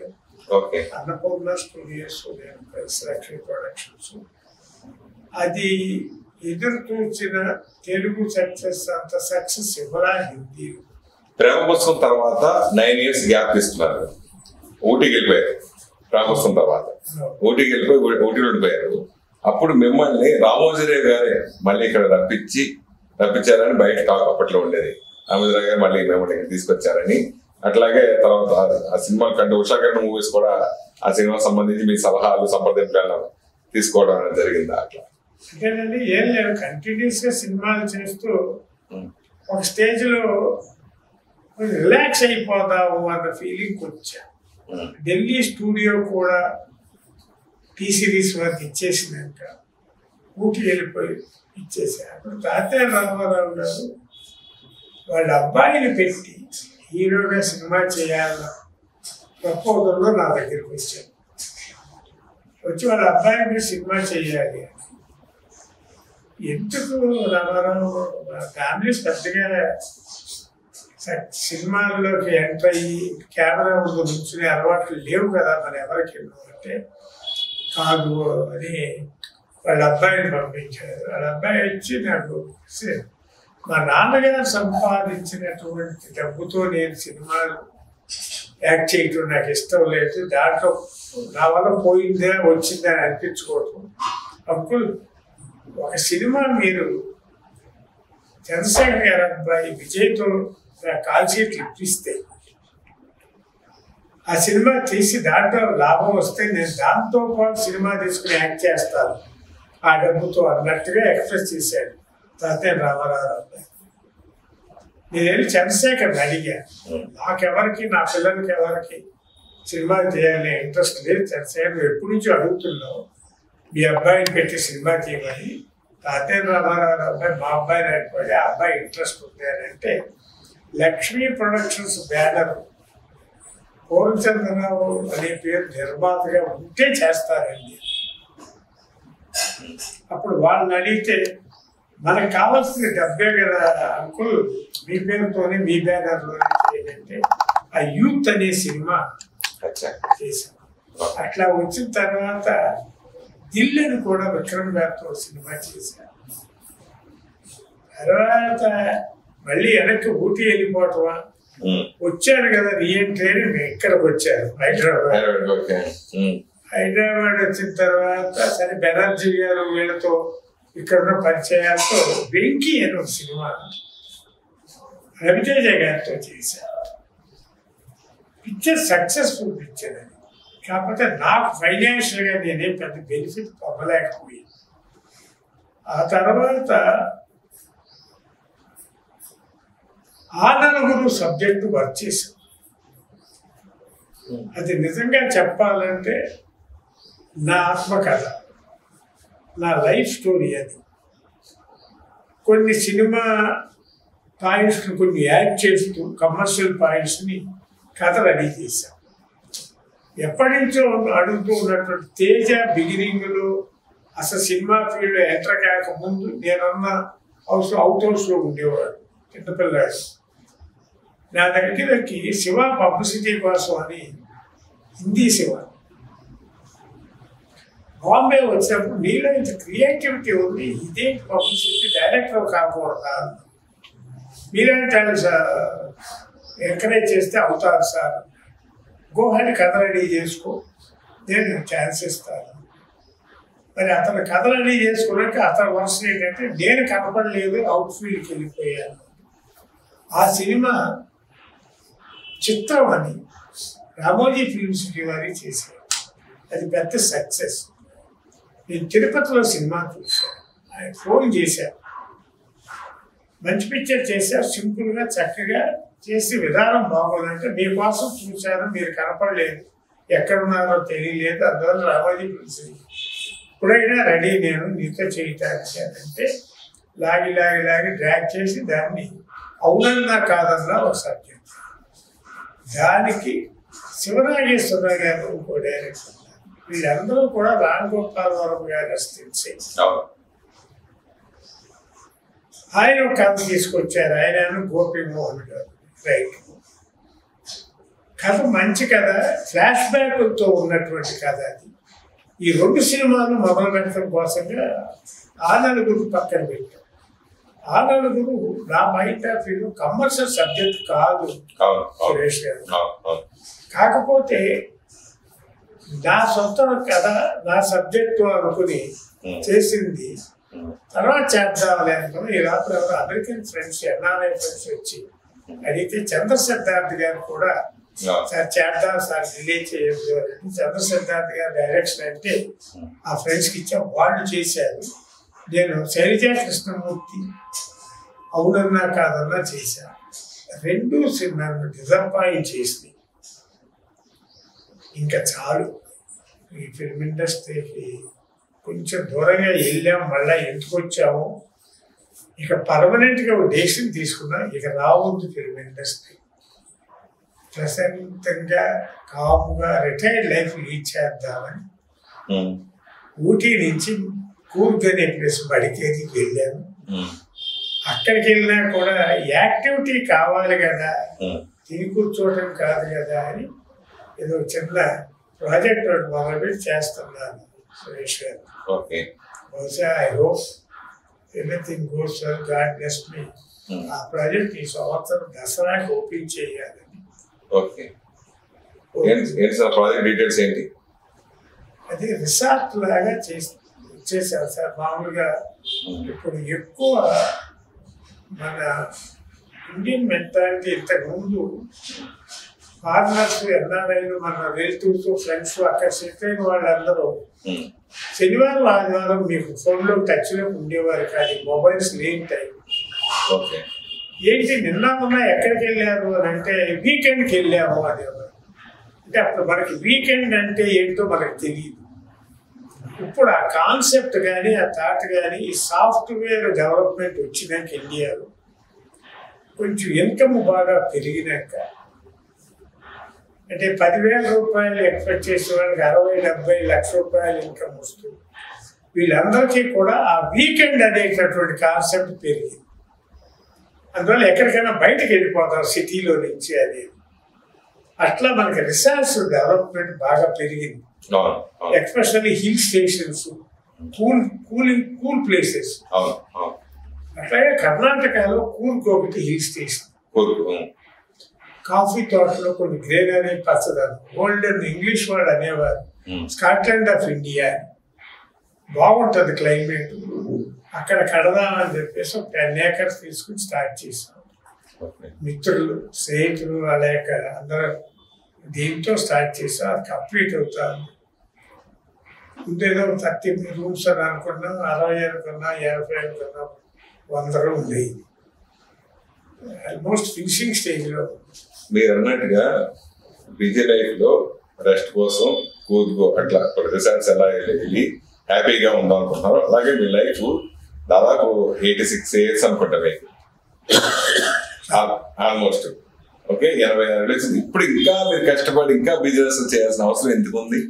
ఓకే అన్నపూర్ణ స్టూడియోస్ నేను కలిసి లక్ష్మీ ప్రొడక్షన్స్ అది ఎదురు చూసిన తెలుగు సక్సెస్ అంత సక్సెస్ ఇవ్వరా హిందీ ప్రేమ పుస్తకం తర్వాత నైన్ ఇయర్స్ గ్యాప్ ఇస్తున్నారు ఊటీకి వెళ్ళిపోయారు ప్రేమ పుస్తకం తర్వాత ఊటీకి వెళ్ళిపోయి ఊ- ఊటీలో ఉండిపోయారు అప్పుడు మిమ్మల్ని రామోజీరావు గారే మళ్ళీ ఇక్కడ రప్పించి రప్పించారని బయట టాక్ అప్పట్లో ఉండేది రామోజీరావు గారు మళ్ళీ మిమ్మల్ని ఇక్కడ తీసుకొచ్చారని అట్లాగే తర్వాత ఆ సినిమా కంటే ఉషా కన్నా మూవీస్ కూడా ఆ సినిమా సంబంధించి మీ సలహాలు సంప్రదింపులను తీసుకోవడం అనేది జరిగింది అట్లా అంటేనండి ఏం లేదు కంటిన్యూస్ గా సినిమాలు చేస్తూ ఉమ్. ఒక స్టేజ్ లో రిలాక్స్ అయిపోదాము అన్న ఫీలింగ్ వచ్చా ఉమ్. ఢిల్లీ స్టూడియో కూడా టీ సిరీస్ వరకు ఇచ్చేసినాక ఊటీ వెళ్ళిపోయి ఇచ్చేసా అప్పుడు తాతయ్య రామారావు గారు వాళ్ళ అబ్బాయిని పెట్టి హీరోగా సినిమా చేయాలన్న ప్రపోజల్లో నా దగ్గరికి వచ్చారు వచ్చి వాళ్ళ అబ్బాయి మీద సినిమా చేయాలి అని. ఎందుకు రామారావు ఫ్యామిలీస్ పెద్దగా స- సినిమాల్లోకి ఎంటర్ అయ్యి కెమెరా ముందు నుంచునే అలవాట్లు లేవు కదా మరి ఎవరికి అంటే కాదు అని వాళ్ళ అబ్బాయిని పంపించారు వాళ్ళ అబ్బాయి వచ్చి నాకు "సే- మా నాన్నగారు సంపాదించినటువంటి డబ్బుతో నేను సినిమాలు యాక్ట్ చేయటం నాకు ఇష్టం లేదు దాంట్లో నా వల్ల పోయిందా వచ్చిందా అని అనిపించుకోవటం అప్పుడు ఒక సినిమా మీరు చంద్రశేఖర్ గారి అబ్బాయి విజయ్తో కాల్ షీట్లు ఇప్పిస్తే ఆ సినిమా తీసి దాంట్లో లాభం వస్తే నేను దాంతో పాటు సినిమా తీసుకుని యాక్ట్ చేస్తాను ఆ డబ్బుతో అన్నట్టుగా ఎక్స్ప్రెస్ చేశాడు తాతయ్య రామారావు అబ్బాయి నేను వెళ్ళి చంద్రశేఖర్ అడిగా నాకెవరికి నా పిల్లలకి ఎవరికి సినిమా చేయాలని ఇంట్రెస్ట్ లేదు చంద్రశేఖర్ నువ్వు ఎప్పటి నుంచో అడుగుతున్నావు మీ అబ్బాయిని పెట్టి సినిమా చేయమని తాతయ్య రామారావు అబ్బాయి మా అబ్బాయిని అనుకోండి ఆ అబ్బాయి ఇంట్రెస్ట్ ఉంది అని అంటే లక్ష్మీ ప్రొడక్షన్స్ బ్యానర్ పూర్ణచంద్రరావు అనే పేరు నిర్మాతగా ఉంటే చేస్తారండి అప్పుడు వాళ్ళని అడిగితే మనకు కావాల్సిన డబ్బే కదా అంకుల్ మీ పేరుతోనే మీ బ్యానర్లోనే చేయాలంటే ఆ యూత్ అనే సినిమా అచ్చా చేశాం అట్లా వచ్చిన తర్వాత దిల్లుని కూడా విక్రమ్ గారితో సినిమా చేశాను తర్వాత మళ్ళీ వెనక్కి ఊటీ వెళ్ళిపోవటమా ఉమ్. వచ్చారు కదా రీఎంట్రీ అని మేము ఇక్కడికి వచ్చారు హైదరాబాద్ ఓకే ఉమ్. హైదరాబాద్ వచ్చిన తర్వాత సరే బెనర్జీ గారు వీళ్ళతో ఇక్కడ ఉన్న పరిచయాలతో వెంకీ అని ఒక సినిమా రవితేజ గారితో చేశారు పిక్చర్ సక్సెస్ఫుల్ పిక్చర్ అది కాకపోతే నాకు ఫైనాన్షియల్గా నేనేం పెద్ద బెనిఫిట్ పొందలేకపోయాను ఆ తర్వాత ఆ నలుగురు సబ్జెక్టు వర్క్ చేశాం అది నిజంగా చెప్పాలంటే నా ఆత్మకథ నా లైఫ్ స్టోరీ అది కొన్ని సినిమా పాయింట్స్ కొన్ని యాడ్ చేస్తూ కమర్షియల్ పాయింట్స్ని కథ రెడీ చేశాం ఎప్పటి నుంచో అడుగుతూ ఉన్నటువంటి తేజ బిగినింగ్లో అసలు సినిమా ఫీల్డ్ ఎంటర్ కాకముందు నేనున్న హౌస్ అవుట్ హౌస్లో ఉండేవాడు చిన్నపిల్లాడు నా దగ్గరకి శివ పబ్లిసిటీ కోసం అని హిందీ శివ బాంబే వచ్చినప్పుడు నీలో ఇంత క్రియేటివిటీ ఉంది ఇదే పబ్లిసిటీ డైరెక్టర్ కాకూడదా మీలాంటి వాళ్ళు సార్ ఎంకరేజ్ చేస్తే అవుతారు సార్ గోహని కథ రెడీ చేసుకో నేను ఛాన్స్ ఇస్తాను మరి అతను కథ రెడీ చేసుకున్నాక అతని వర్షం ఏంటంటే నేను కనపడలేదు అవుట్ ఫీల్డ్కి వెళ్ళిపోయాను ఆ సినిమా చిత్రం అని రామోజీ ఫిల్మ్ సిటీ వారి చేశారు అది పెద్ద సక్సెస్ నేను తిరుపతిలో సినిమా చూశాను ఆయన ఫోన్ చేశారు మంచి పిక్చర్ చేశారు సింపుల్గా చక్కగా చేసి విధానం బాగోదంటే మీకోసం చూశాను మీరు కనపడలేదు ఎక్కడున్నారో తెలియలేదు అందువల్ల రామోజీ ఫిల్మ్ సిటీ ఇప్పుడైనా రెడీ నేను నీతో చేయటానికి అని అంటే లాగి లాగి లాగి డ్రాగ్ చేసి దాన్ని అవునన్నా కాదన్నా ఒక సబ్జెక్ట్ దానికి శివనాగేశ్వరరావు గారు ఇంకో డైరెక్టర్ ఉన్నారు. వీళ్ళందరూ కూడా రామ్ గోపాల్ వర్మ గారు అస్తించి అవును ఆయన ఒక కథ తీసుకొచ్చారు ఆయన గోపి మోహన్ గారు రైట్ కథ మంచి కథ ఫ్లాష్ బ్యాక్తో ఉన్నటువంటి కథ అది ఈ రెండు సినిమాలు మొదలు పెట్టడం కోసంగా ఆ నలుగురు పక్కన పెట్టాం ఆ నలుగురు నా mind of view commercial subject కాదు అవును అవును సురేష్ గారు అవును అవును కాకపోతే నా సొంత కథ నా సబ్జెక్టు అనుకుని ఉమ్, చేసింది ఉమ్, తర్వాత చేద్దాంలే అనుకుని ఈ రాత్రి ఎవరు అమెరికన్ ఫ్రెండ్స్ ఎన్ఆర్ఐ ఫ్రెండ్స్ వచ్చి అడిగితే చంద్ర సిద్ధార్థ్ గారు కూడా అవును. సార్ చేద్దాం సార్ డిలే చేయొద్దు అని చంద్ర సిద్ధార్థ్ గారు డైరెక్షన్ అంటే ఆ ఫ్రెండ్స్కి ఇచ్చాం వాళ్ళు చేశారు నేను శైలజా కృష్ణమూర్తి అవునన్నా కాదన్నా చేశాను రెండు నన్ను డిజపాయింట్ చేసినాయి ఇంకా చాలు ఈ ఫిల్మ్ ఇండస్ట్రీకి కొంచెం దూరంగా వెళ్ళాం మళ్ళీ ఎందుకు వచ్చాము ఇక పర్మనెంట్గా ఒక డెసిషన్ తీసుకున్నాం ఇక రావద్దు ఫిల్మ్ ఇండస్ట్రీ ప్రశాంతంగా కాముగా రిటైర్డ్ లైఫ్ లీడ్ చేద్దామని ఉమ్, ఊటీ నుంచి కూర్గ్ అనే ప్లేస్ మడికేరికి వెళ్ళాను ఉమ్, అక్కడికి వెళ్ళినా కూడా యాక్టివిటీ కావాలి కదా ఉమ్, తిని కూర్చోవడం కాదు కదా అని ఏదో చిన్న ప్రాజెక్ట్ ఒకటి మొదలుపెట్టి చేస్తున్నాను సురేష్ గారు ఓకే బహుశా I hope everything goes well God bless me um, ఆ ప్రాజెక్ట్ ఈ సంవత్సరం దసరాకి ఓపెన్ చేయాలని ఓకే ఏంటి ఏంటి సార్ ప్రాజెక్ట్ డీటెయిల్స్ ఏంటి అది రిసార్ట్ లాగా చేసి చేశారు సార్ మామూలుగా ఉమ్, ఇప్పుడు ఎక్కువ మన ఇండియన్ మెంటాలిటీ ఇంతకు ముందు ఫారినర్స్ ఎన్ఆర్ఐలు మన రిలేటివ్స్ ఫ్రెండ్స్ అక్కడ సెటిల్ అయిన వాళ్ళందరూ ఉమ్, శనివారం ఆదివారం మీకు ఫోన్లో టచ్లో ఉండేవారు కానీ మొబైల్స్ లేని టైం ఓకే ఏంటి నిన్న మొన్న ఎక్కడికి వెళ్ళారు అని అంటే వీకెండ్కి వెళ్ళాము అనేవారు అంటే అప్పుడు మనకి వీకెండ్ అంటే ఏంటో మనకు తెలియదు ఇప్పుడు ఆ కాన్సెప్ట్ కానీ ఆ థాట్ కానీ ఈ సాఫ్ట్వేర్ డెవలప్మెంట్ వచ్చినాక ఇండియాలో కొంచెం ఇన్కమ్ బాగా పెరిగినాక అంటే పదివేల రూపాయలు ఎక్స్పెక్ట్ చేసే వాళ్ళకి అరవై డెబ్బై లక్ష రూపాయలు ఇన్కమ్ వస్తుంది వీళ్ళందరికీ కూడా ఆ వీకెండ్ అనేటటువంటి కాన్సెప్ట్ పెరిగింది అందువల్ల ఎక్కడికైనా బయటకు వెళ్ళిపోతాం సిటీలో నుంచి అనేది అట్లా మనకి రిసర్చ్ డెవలప్మెంట్ బాగా పెరిగింది అవును అవును especially hill stations cool cooling cool places అవును అవును అట్లాగే కర్ణాటకలో కూర్గ్ ఒకటి హిల్ స్టేషన్ కూర్పు ఉమ్, కాఫీ తోటలో కొన్ని గ్రీనరీ పచ్చదనం గోల్డెన్ ఇంగ్లీష్ వాళ్ళు అనేవారు ఉమ్, స్కాట్లాండ్ ఆఫ్ ఇండియా బాగుంటుంది క్లైమేట్ అక్కడ కడదామని చెప్పేసి ఒక టెన్ ఏకర్స్ తీసుకుని స్టార్ట్ చేసాం ఓకే మిత్రులు స్నేహితులు అలాగే అందరూ దీంతో స్టార్ట్ చేసాం అది కంప్లీట్ అవుతాను ముందేదో థర్టీ రూమ్స్ అని అనుకున్నాం అరవై అనుకున్నా యాభై అనుకున్నా వంద రూమ్లు అయింది ఆల్మోస్ట్ ఫినిషింగ్ స్టేజ్లో మీరు అన్నట్టుగా బిజీ లైఫ్ లో రెస్ట్ కోసం కూర్పు అట్లా రిసల్ట్స్ ఎలా వెళ్ళి హ్యాపీగా ఉందాం అనుకుంటున్నారు అలాగే మీ లైఫ్ దాదాపు ఎయిటీ సిక్స్ ఇయర్స్ అనుకుంటా మీకు ఆల్మోస్ట్ ఓకే ఎనభై ఆరు years. ఇప్పుడు ఇంకా మీరు కష్టపడి ఇంకా బిజినెస్ చేయాల్సిన అవసరం ఎందుకు ఉంది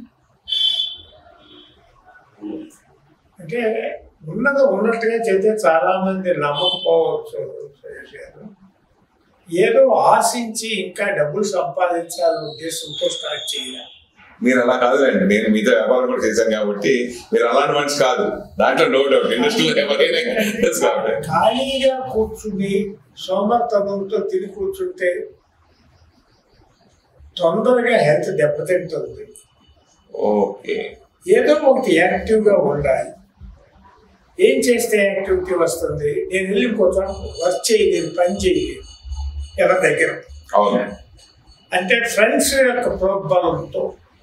అంటే ఉన్నది ఉన్నట్టుగా చెబితే చాలా మంది నమ్మకపోవచ్చు సురేష్ గారు ఏదో ఆశించి ఇంకా డబ్బులు సంపాదించాలనే ఉద్దేశంతో స్టార్ట్ చేయాలి మీరు అలా కాదులేండి నేను మీతో వ్యాపారం కూడా చేశాను కాబట్టి మీరు అలాంటి మనిషి కాదు దాంట్లో నో డౌట్ ఇండస్ట్రీలో ఎవరైనా తెలుసు కాబట్టి ఖాళీగా కూర్చుని సోమర్థనంతో తిని కూర్చుంటే తొందరగా హెల్త్ దెబ్బతింటుంది ఓకే ఏదో ఒకటి యాక్టివ్గా ఉండాలి ఏం చేస్తే యాక్టివిటీ వస్తుంది నేను వెళ్ళి ఇంకోచోట వర్క్ చేయలేదు పని చేయలేదు ఎవరి దగ్గర అవును అంటే ఫ్రెండ్స్ యొక్క ప్రోద్బలంతో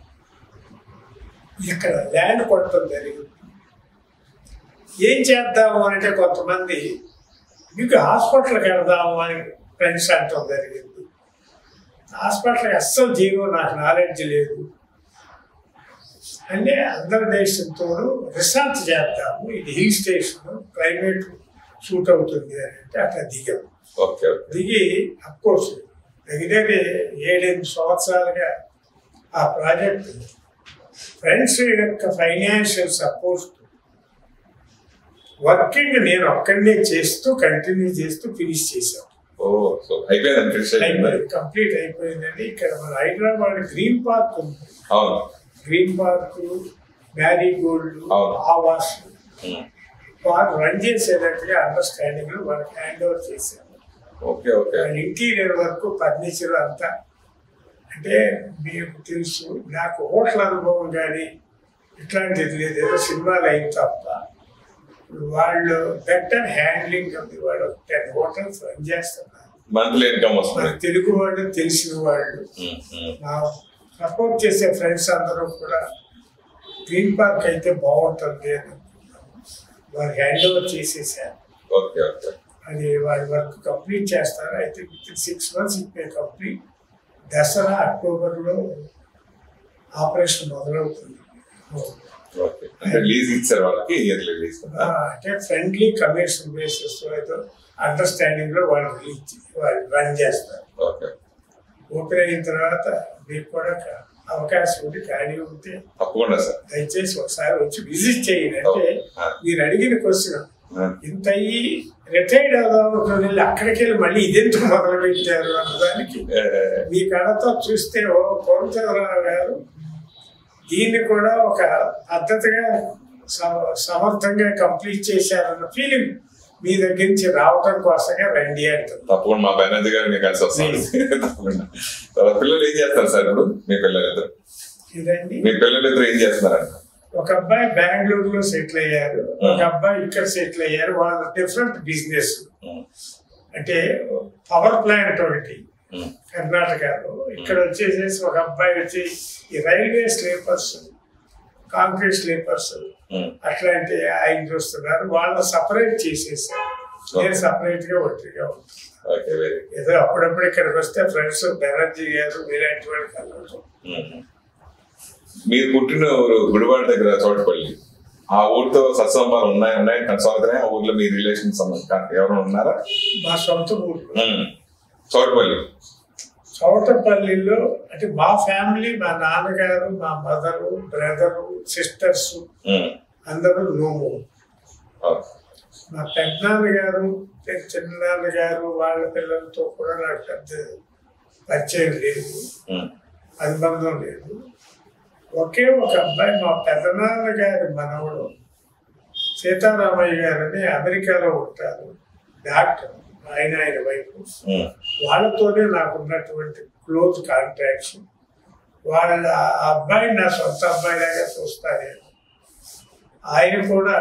ఇక్కడ ల్యాండ్ కొట్టడం జరిగింది ఏం చేద్దాము అంటే కొంతమంది మీకు హాస్పిటల్కి వెళ్దాము అని ఫ్రెండ్స్ అంటాం జరిగింది హాస్పిటల్కి అస్సలు జీవో నాకు నాలెడ్జ్ లేదు అంటే అందరి దేశంతో రిసర్చ్ చేద్దాము ఇది హిల్ స్టేషన్ క్లైమేట్ సూట్ అవుతుంది అని అంటే అట్లా దిగాము ఓకే ఓకే దిగి అఫ్కోర్స్ దగ్గర ఏడెనిమిది సంవత్సరాలుగా ఆ ప్రాజెక్ట్ ఫ్రెండ్స్ యొక్క ఫైనాన్షియల్ సపోర్ట్ వర్కింగ్ నేను ఒక్కడనే చేస్తూ కంటిన్యూ చేస్తూ ఫినిష్ చేశాం ఓ సో అయిపోయింది ఫినిష్ అయిపోయింది అయిపోయింది కంప్లీట్ అయిపోయిందండి ఇక్కడ మన హైదరాబాద్ గ్రీన్ పార్క్ ఉంది అవును గ్రీన్ పార్క్ మ్యారీ గోల్డ్ అవును. ఆవాస్ ఉమ్. వారు రన్ చేసేటట్టుగా అండర్స్టాండింగ్ లో వాళ్ళకి హ్యాండ్ ఓవర్ చేశారు okay okay interior work furniture అంతా అంటే మీకు తెలుసు నాకు హోటల్ అనుభవం కానీ ఇట్లాంటిది లేదు ఏదో సినిమాలు అయిన తప్ప వాళ్ళు బెటర్ హ్యాండ్లింగ్ ఉంది వాళ్ళు టెన్ హోటల్స్ రన్ చేస్తున్నారు మంత్లీ ఇన్కమ్ వస్తుంది మన తెలుగు వాళ్ళు తెలిసిన వాళ్ళు ఉమ్, ఉమ్. నా సపోర్ట్ చేసే ఫ్రెండ్స్ అందరూ కూడా గ్రీన్ పార్క్ అయితే బాగుంటుంది అని అనుకున్నాను. వారు హ్యాండ్ ఓవర్ చేసేసారు ఓకే ఓకే అది వాళ్ళ వర్క్ కంప్లీట్ చేస్తారు అయితే with in six months it complete Dasara అక్టోబర్లో ఆపరేషన్ మొదలవుతుంది ఓకే అంటే లీజ్ ఇచ్చారు వాళ్ళకి ఇయర్లీ లీజ్ ఆ, అంటే ఫ్రెండ్లీ కమర్షియల్ బేసిస్ ఏదో అండర్స్టాండింగ్ లో వాళ్ళు రిలీజ్ వాళ్ళు రన్ చేస్తారు ఓకే ఓపెన్ అయిన తర్వాత మీకు కూడా క- అవకాశం ఉంది ఖాళీ ఉంటే తప్పకుండా సార్ దయచేసి ఒకసారి వచ్చి విజిట్ చేయండి అంటే ఆ. మీరు అడిగిన క్వశ్చన్ ఆ, ఇంత అయ్యి రిటైర్డ్ అవుదాం వెళ్ళి అక్కడికి వెళ్ళి మళ్ళీ ఇదెందుకు మొదలు పెట్టారు అన్నదానికి ఏ, మీ కళతో చూస్తే ఓ కోమచంద్రరావు గారు దీన్ని కూడా ఒక పద్ధతిగా సమ- సమర్థంగా కంప్లీట్ చేశారన్న ఫీలింగ్ మీ దగ్గర నుంచి రావటం కోసంగా రండి అంటుంది తప్పకుండా మా బెనర్జీ గారు మీకు కలిసి వస్తాను తప్పకుండా తర్వాత పిల్లలు ఏం చేస్తారు సార్ ఇప్పుడు మీ పిల్లలిద్దరు ఇదండి మీ పిల్లలిద్దరు ఏం చేస్తున్నారంట ఒక అబ్బాయి బెంగళూరులో సెటిల్ అయ్యారు ఒక అబ్బాయి ఇక్కడ సెటిల్ అయ్యారు వాళ్ళ డిఫరెంట్ బిజినెస్ ఉమ్, అంటే పవర్ ప్లాంట్ ఒకటి ఉమ్, కర్ణాటకలో ఇక్కడ వచ్చేసేసి ఒక అబ్బాయి వచ్చి ఈ railway sleepers concrete sleepers um. అట్లాంటి ఆయన చూస్తున్నారు వాళ్ళని సపరేట్ చేసేసారు నేను సపరేట్ గా ఒంటరిగా ఉంటాను ఓకే వెరీ ఏదో అప్పుడప్పుడు ఇక్కడికి వస్తే ఫ్రెండ్స్ బెనర్జీ గారు మీలాంటి వాళ్ళు కలవటం ఉమ్. మీరు పుట్టిన ఊరు గుడివాడ దగ్గర చోటుపల్లి ఆ ఊరితో సత్సంబాలు ఉన్నాయి ఉన్నాయి కన్సాగుతున్నాయి ఆ ఊర్లో మీ రిలేషన్స్ ఎవరైనా ఉన్నారా మా సొంత ఊరు ఉమ్. చోటుపల్లి చౌటపల్లిలో అంటే మా ఫ్యామిలీ మా నాన్నగారు మా మదరు బ్రదరు సిస్టర్స్ ఉమ్. అందరూ నోము ఓకే. మా పెద్దనాన్నగారు చిన్ననాన్నగారు వాళ్ళ పిల్లలతో కూడా నాకు పెద్ద పరిచయం లేదు ఉమ్. అనుబంధం లేదు ఒకే ఒక అబ్బాయి మా పెద్దనాన్నగారి మనవడు సీతారామయ్య గారని అమెరికాలో ఉంటారు డాక్టర్ ఆయన ఆయన వైపు ఉమ్. వాళ్ళతోనే నాకు ఉన్నటువంటి క్లోజ్ కాంటాక్ట్స్ వాళ్ళ ఆ అబ్బాయి నా సొంత అబ్బాయిలాగా చూస్తాను నేను ఆయన కూడా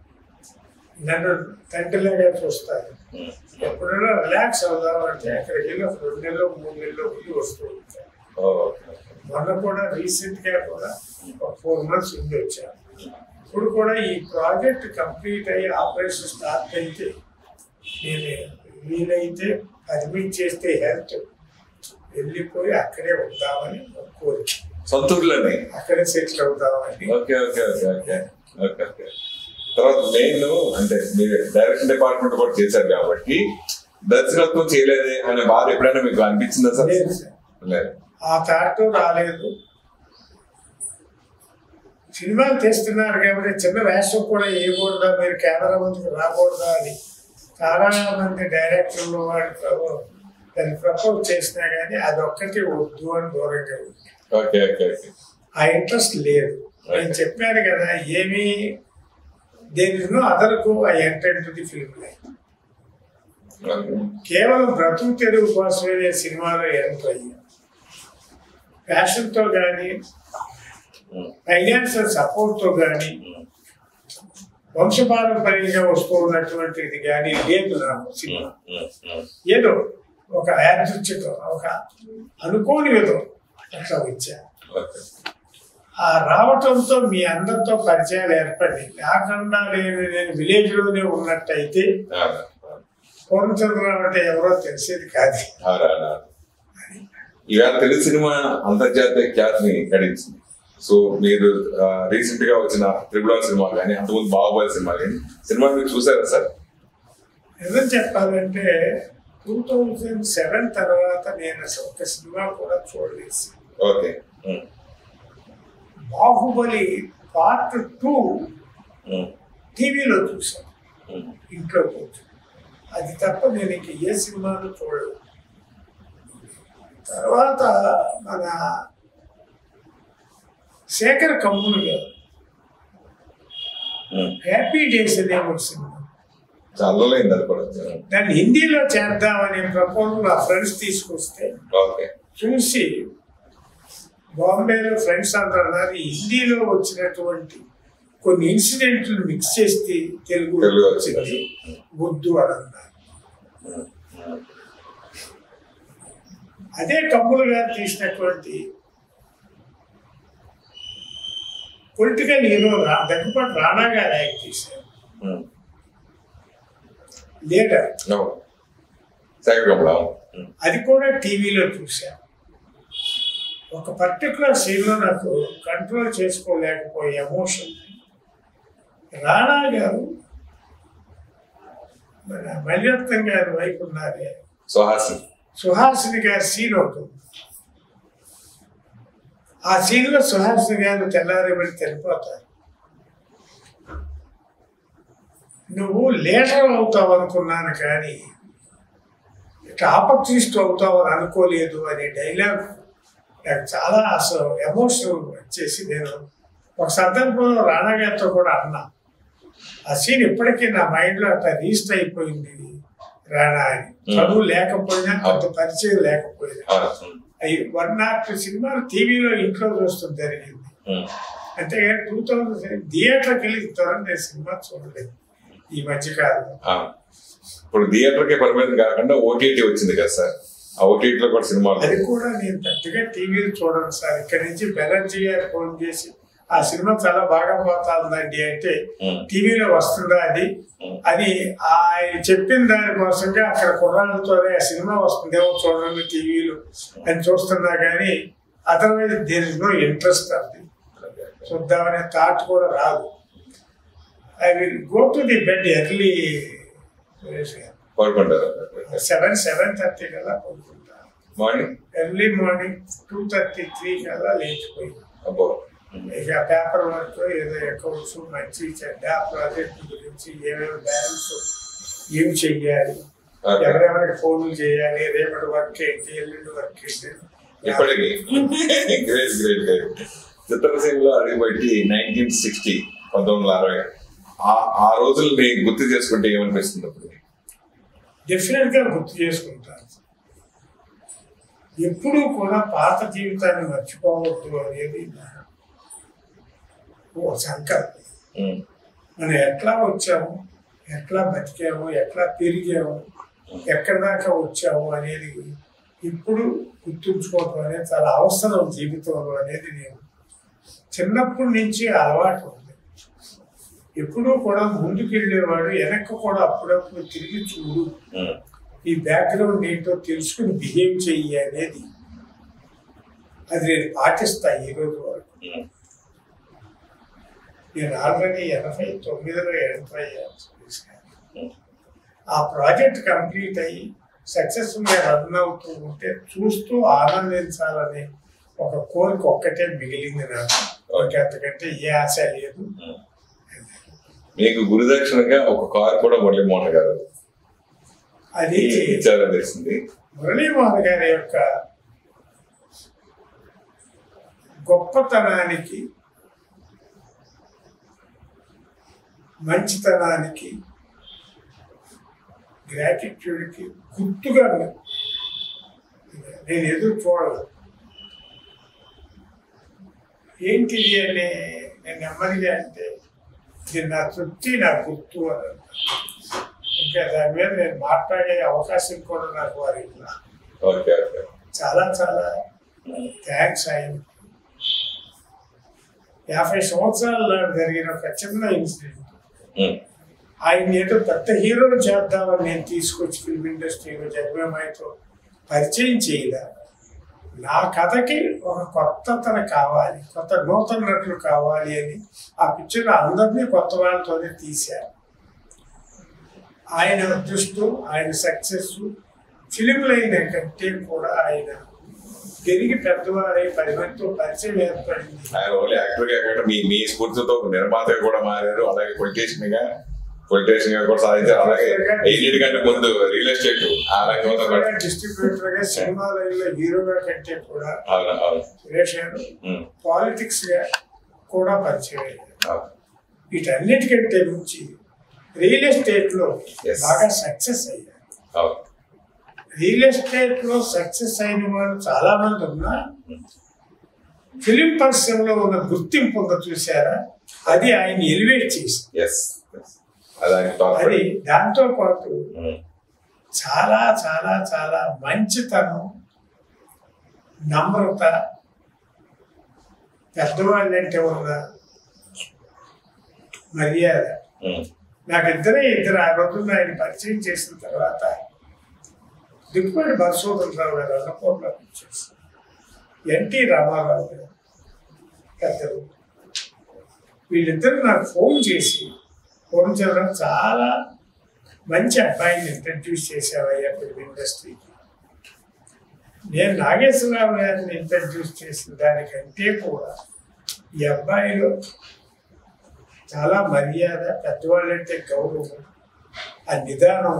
నన్ను తండ్రిలాగా చూస్తారు ఉమ్. ఎప్పుడైనా రిలాక్స్ అవుదాం అంటే అక్కడికి వెళ్ళి ఒక రెండు నెలలు మూడు నెలలు ఉండి వస్తూ ఉంటాను ఓకే. మొన్న కూడా రీసెంట్ గా కూడా ఒక ఫోర్ మంత్స్ ఉండి వచ్చాను ఇప్పుడు కూడా ఈ ప్రాజెక్ట్ కంప్లీట్ అయ్యి ఆపరేషన్ స్టార్ట్ అయితే నేను వీలైతే అడ్మిట్ చేస్తే హెల్త్ వెళ్ళిపోయి అక్కడే ఉందామని ఒక కోరిక సొంతూరులోనే అక్కడే సెటిల్ అవుదామని okay okay okay okay okay okay తర్వాత మెయిన్ అంటే మీరు డైరెక్షన్ డిపార్ట్మెంట్ కూడా చేశారు కాబట్టి దర్శకత్వం చేయలేదే అనే బాధ ఎప్పుడైనా మీకు అనిపించిందా సార్ లేదు సార్. లేదు ఆ థాట్ రాలేదు సినిమాలు తీస్తున్నారు కాబట్టి చిన్న వేషం కూడా వేయకూడదా మీరు కెమెరా ముందుకు రాకూడదా అని చాలా మంది డైరెక్టర్లు వాళ్ళు ప్రభు- దాన్ని ప్రపోజ్ చేసినా కానీ అదొక్కటి వద్దు అని దూరంగా ఉంది ఓకే ఓకే ఓకే ఆ ఇంట్రెస్ట్ లేదు నేను చెప్పాను కదా ఏమీ దేని అదరకు I enter to the film life okay. కేవలం బ్రతుకు తెరువు కోసమే నేను సినిమాలో ఎంటర్ అయ్యాను ప్యాషన్తో కానీ ఉమ్, ఫైనాన్షియల్ సపోర్ట్తో కానీ ఉమ్, వంశపారంపర్యంగా వస్తూ ఉన్నటువంటిది కానీ లేదు నాకు ఉమ్, సినిమా ఉమ్, ఉమ్. ఏదో ఒక యాదృచ్ఛికం ఒక అనుకోని విధం అట్లా వచ్చా ఓకే. ఆ రావటంతో మీ అందరితో పరిచయాలు ఏర్పడి లేకుండా నేను నేను విలేజ్ లోనే ఉన్నట్టయితే ఆ, ఆ. పూర్ణచంద్రరావు అంటే ఎవరో తెలిసేది కాదు అవునా, అవునా. ఇవాళ తెలుగు సినిమా అంతర్జాతీయ ఖ్యాతిని గడించింది సో మీరు రీసెంట్ గా వచ్చిన త్రిపుల సినిమా కానీ అంతకుముందు బాహుబలి సినిమా కానీ సినిమా మీరు చూసారా సార్ నిజం చెప్పాలంటే టూ థౌజండ్ సెవెన్ తర్వాత నేను అసలు ఒక సినిమా కూడా చూడలేదు okay um, Baahubali part two um, టీవీలో చూసాను ఉమ్, ఇంట్లో కూర్చొని అది తప్ప నేను ఇంక ఏ సినిమాలు చూడలేదు తర్వాత మన శేఖర్ కమ్ములు గారు ఉమ్. హ్యాపీ డేస్ అనే ఒక సినిమా చల్లలేదు అది కూడా దాన్ని హిందీలో చేద్దామనే ప్రపోజల్ నా ఫ్రెండ్స్ తీసుకొస్తే ఓకే చూసి బాంబేలో ఫ్రెండ్స్ అందరూ అన్నారు ఈ హిందీలో వచ్చినటువంటి కొన్ని ఇన్సిడెంట్లు మిక్స్ చేస్తే తెలుగు తెలుగు వచ్చింది వచ్చింది. ఉర్దూ అని అన్నారు అదే కమ్ములు గారు తీసినటువంటి పొలిటికల్ హీరో రా దగ్గుపాటి రాణా గారు యాక్ట్ చేశారు um. Leader No. Shekhar Kammula um. అది కూడా టీవీలో చూశాను ఒక పర్టికులర్ సీన్లో నాకు కంట్రోల్ చేసుకోలేకపోయే ఎమోషన్ రాణా గారు మన మణిరత్నం గారి వైపు ఉన్నారే సుహాసిని సుహాసిని గారి సీన్ అవుతుంది ఆ సీన్లో సుహాసిని గారు తెల్లారేబడి తెలిపోతారు నువ్వు లీడర్ అవుతావు అనుకున్నాను కానీ ఇట్లా ఆపర్చునిస్ట్ అవుతావు అని అనుకోలేదు అనే డైలాగ్ నాకు చాలా అసలు ఎమోషనల్ వచ్చేసి నేను ఒక సందర్భంలో రాణా గారితో కూడా అన్నా ఆ సీన్ ఇప్పటికీ నా మైండ్లో అట్లా రీస్ట్ అయిపోయింది రాణా అని చదువు లేకపోయినా కొంత పరిచయం లేకపోయినా ఆ, ఉమ్. అవి వన్ నాట్ టూ సినిమాలు టీవీలో ఇంట్లో చూస్తాం జరిగింది ఉమ్. అంతేగాని టూ థౌజండ్ థియేటర్కి వెళ్ళి త్వరగా నేను సినిమా చూడలేదు ఈ మధ్యకాలంలో ఆ. ఇప్పుడు థియేటర్ కి పరిమితం కాకుండా ఓటీటీ వచ్చింది కదా సార్ ఆ ఓటీటీ లో కూడా సినిమాలు అది కూడా నేను పెద్దగా టీవీలు చూడను సార్ ఇక్కడి నుంచి బెనర్జీ గారు ఫోన్ చేసి ఆ సినిమా చాలా బాగా పోతుందండి అంటే ఉమ్. టీవీలో వస్తుందా అది ఉమ్. అది ఆయన చెప్పిన దానికోసంగా అక్కడ కుర్రాళ్ళతోనే ఆ సినిమా వస్తుందేమో చూడండి టీవీలో అని చూస్తున్నా కానీ otherwise there is no interest అది చూద్దామనే థాట్ కూడా రాదు I will go to the bed early పడుకుంటారు సెవెన్ సెవెన్ థర్టీ కల్లా పడుకుంటాను morning early morning two thirty three కల్లా లేచిపోయి అబ్బో ఉమ్. ఇక పేపర్ వర్క్ ఏదో అకౌంట్స్ మంచి చెడ్డ ప్రాజెక్ట్ గురించి ఏమేమి బ్యాలెన్స్ ఏం చెయ్యాలి Okay. ఎవరెవరికి ఫోన్లు చేయాలి రేపటి వర్క్ ఏంటి ఎల్లుండి వర్క్ ఏంటి ఇప్పటికి గ్రేట్ గ్రేట్ గ్రేట్ చిత్రసీమలో అడుగుబట్టి నైన్టీన్ సిక్స్టీ పంతొమ్మిది వందల అరవై ఆ ఆ రోజుల్ని గుర్తు చేసుకుంటే ఏమనిపిస్తుంది అప్పుడు డెఫినెట్ గా గుర్తు చేసుకుంటారు ఎప్పుడూ కూడా పాత జీవితాన్ని మర్చిపోవద్దు అనేది నా ఓ సంకల్పం ఉమ్. మనం ఎట్లా వచ్చాము ఎట్లా బతికాము ఎట్లా పెరిగాము ఎక్కడి దాకా వచ్చాము అనేది ఇప్పుడు గుర్తుంచుకోవడం అనేది చాలా అవసరం జీవితంలో అనేది నేను చిన్నప్పటి నుంచి అలవాటు ఉంది ఎప్పుడూ కూడా ముందుకు వెళ్ళేవాడు వెనక్కి కూడా అప్పుడప్పుడు తిరిగి చూడు ఉమ్. ఈ బ్యాక్గ్రౌండ్ ఏంటో తెలుసుకుని బిహేవ్ చెయ్యి అనేది అది నేను పాటిస్తా ఈ రోజు వరకు ఉమ్. నేను ఆల్రెడీ ఎనభై తొమ్మిదిలో ఎంటర్ అయ్యాను ఉమ్. ఆ ప్రాజెక్ట్ కంప్లీట్ అయ్యి సక్సెస్ఫుల్గా రన్ అవుతూ ఉంటే చూస్తూ ఆనందించాలనే ఒక కోరిక ఒక్కటే మిగిలింది నాకు ఓకే అంతకంటే ఏ ఆశ లేదు ఉమ్. మీకు గురుదక్షిణగా ఒక కార్ కూడా మురళీమోహన్ గారు అది ఇచ్చారని తెలిసింది మురళీమోహన్ గారి యొక్క గొప్పతనానికి మంచితనానికి గ్రాటిట్యూడ్కి గుర్తుగా నేను ఎదురు చూడదు ఏంటిది అని నేను నెమ్మదిగా అంటే ఇది నా తృప్తి నా గుర్తు అని అన్నాను. ఇంకా దాని మీద నేను మాట్లాడే అవకాశం కూడా నాకు వారి ఓకే ఓకే చాలా చాలా థ్యాంక్స్ ఆయన యాభై సంవత్సరాల నాడు జరిగిన ఒక చిన్న ఇన్సిడెంట్ ఉమ్. ఆయన ఏదో పెద్ద హీరోని చేద్దామని నేను తీసుకొచ్చి ఫిల్మ్ ఇండస్ట్రీలో జగమేమాయితో పరిచయం చేయలే నా కథకి ఒక కొత్త తన కావాలి కొత్త నూతన నటులు కావాలి అని ఆ పిక్చర్ అందరినీ కొత్త వాళ్ళతోనే తీశారు ఆయన అదృష్టం ఆయన సక్సెస్ ఫిలింలైన కంటే కూడా ఆయన పెరిగి పెద్దవారై పది మందితో పరిచయం ఏర్పడింది ఆయన ఓన్లీ యాక్టర్ గా కాకుండా మీ మీ స్ఫూర్తితో ఒక నిర్మాతగా కూడా మారారు అలాగే పొలిటీషియన్ గా పొలిటీషియన్ గా కూడా సాధించారు అలాగే ఎన్నిటికంటే ముందు రియల్ ఎస్టేట్ ఆ రంగంలో కూడా డిస్ట్రిబ్యూటర్ గా సినిమా లైన్ లో హీరోగా కంటే కూడా అవును అవును సురేష్ గారు ఉమ్, పాలిటిక్స్ గా కూడా పరిచయం అయ్యారు అవును. వీటన్నిటికంటే మించి రియల్ ఎస్టేట్ లో Yes. బాగా సక్సెస్ అయ్యారు అవును రియల్ ఎస్టేట్ లో సక్సెస్ అయిన వాళ్ళు చాలా మంది ఉన్నా ఫిలిం పరిశ్రమలో ఉన్న గుర్తింపు ఉందో చూసారా అది ఆయన ఎలివేట్ చేసి ఎస్ అది ఆయన టాప్ అది దాంతో పాటు ఉమ్, చాలా చాలా చాలా మంచితనం నమ్రత పెద్దవాళ్ళంటే ఉన్న మర్యాద ఉమ్, నాకు ఇద్దరే ఇద్దరు ఆ రోజుల్లో ఆయన పరిచయం చేసిన తర్వాత దిక్కుపడి మధుసూదనరావు గారు అన్నపూర్ణ పిక్చర్స్ ఎన్టీ రామారావు గారు పెద్దలు వీళ్ళిద్దరు నాకు ఫోన్ చేసి ఫోన్ చేయడం చాలా మంచి అబ్బాయిని ఇంట్రడ్యూస్ చేసావయ్యా ఫిల్మ్ ఇండస్ట్రీకి నేను నాగేశ్వరరావు గారిని ఇంట్రడ్యూస్ చేసిన దానికంటే కూడా ఈ అబ్బాయిలో చాలా మర్యాద పెద్దవాళ్ళంటే గౌరవం ఆ నిదానం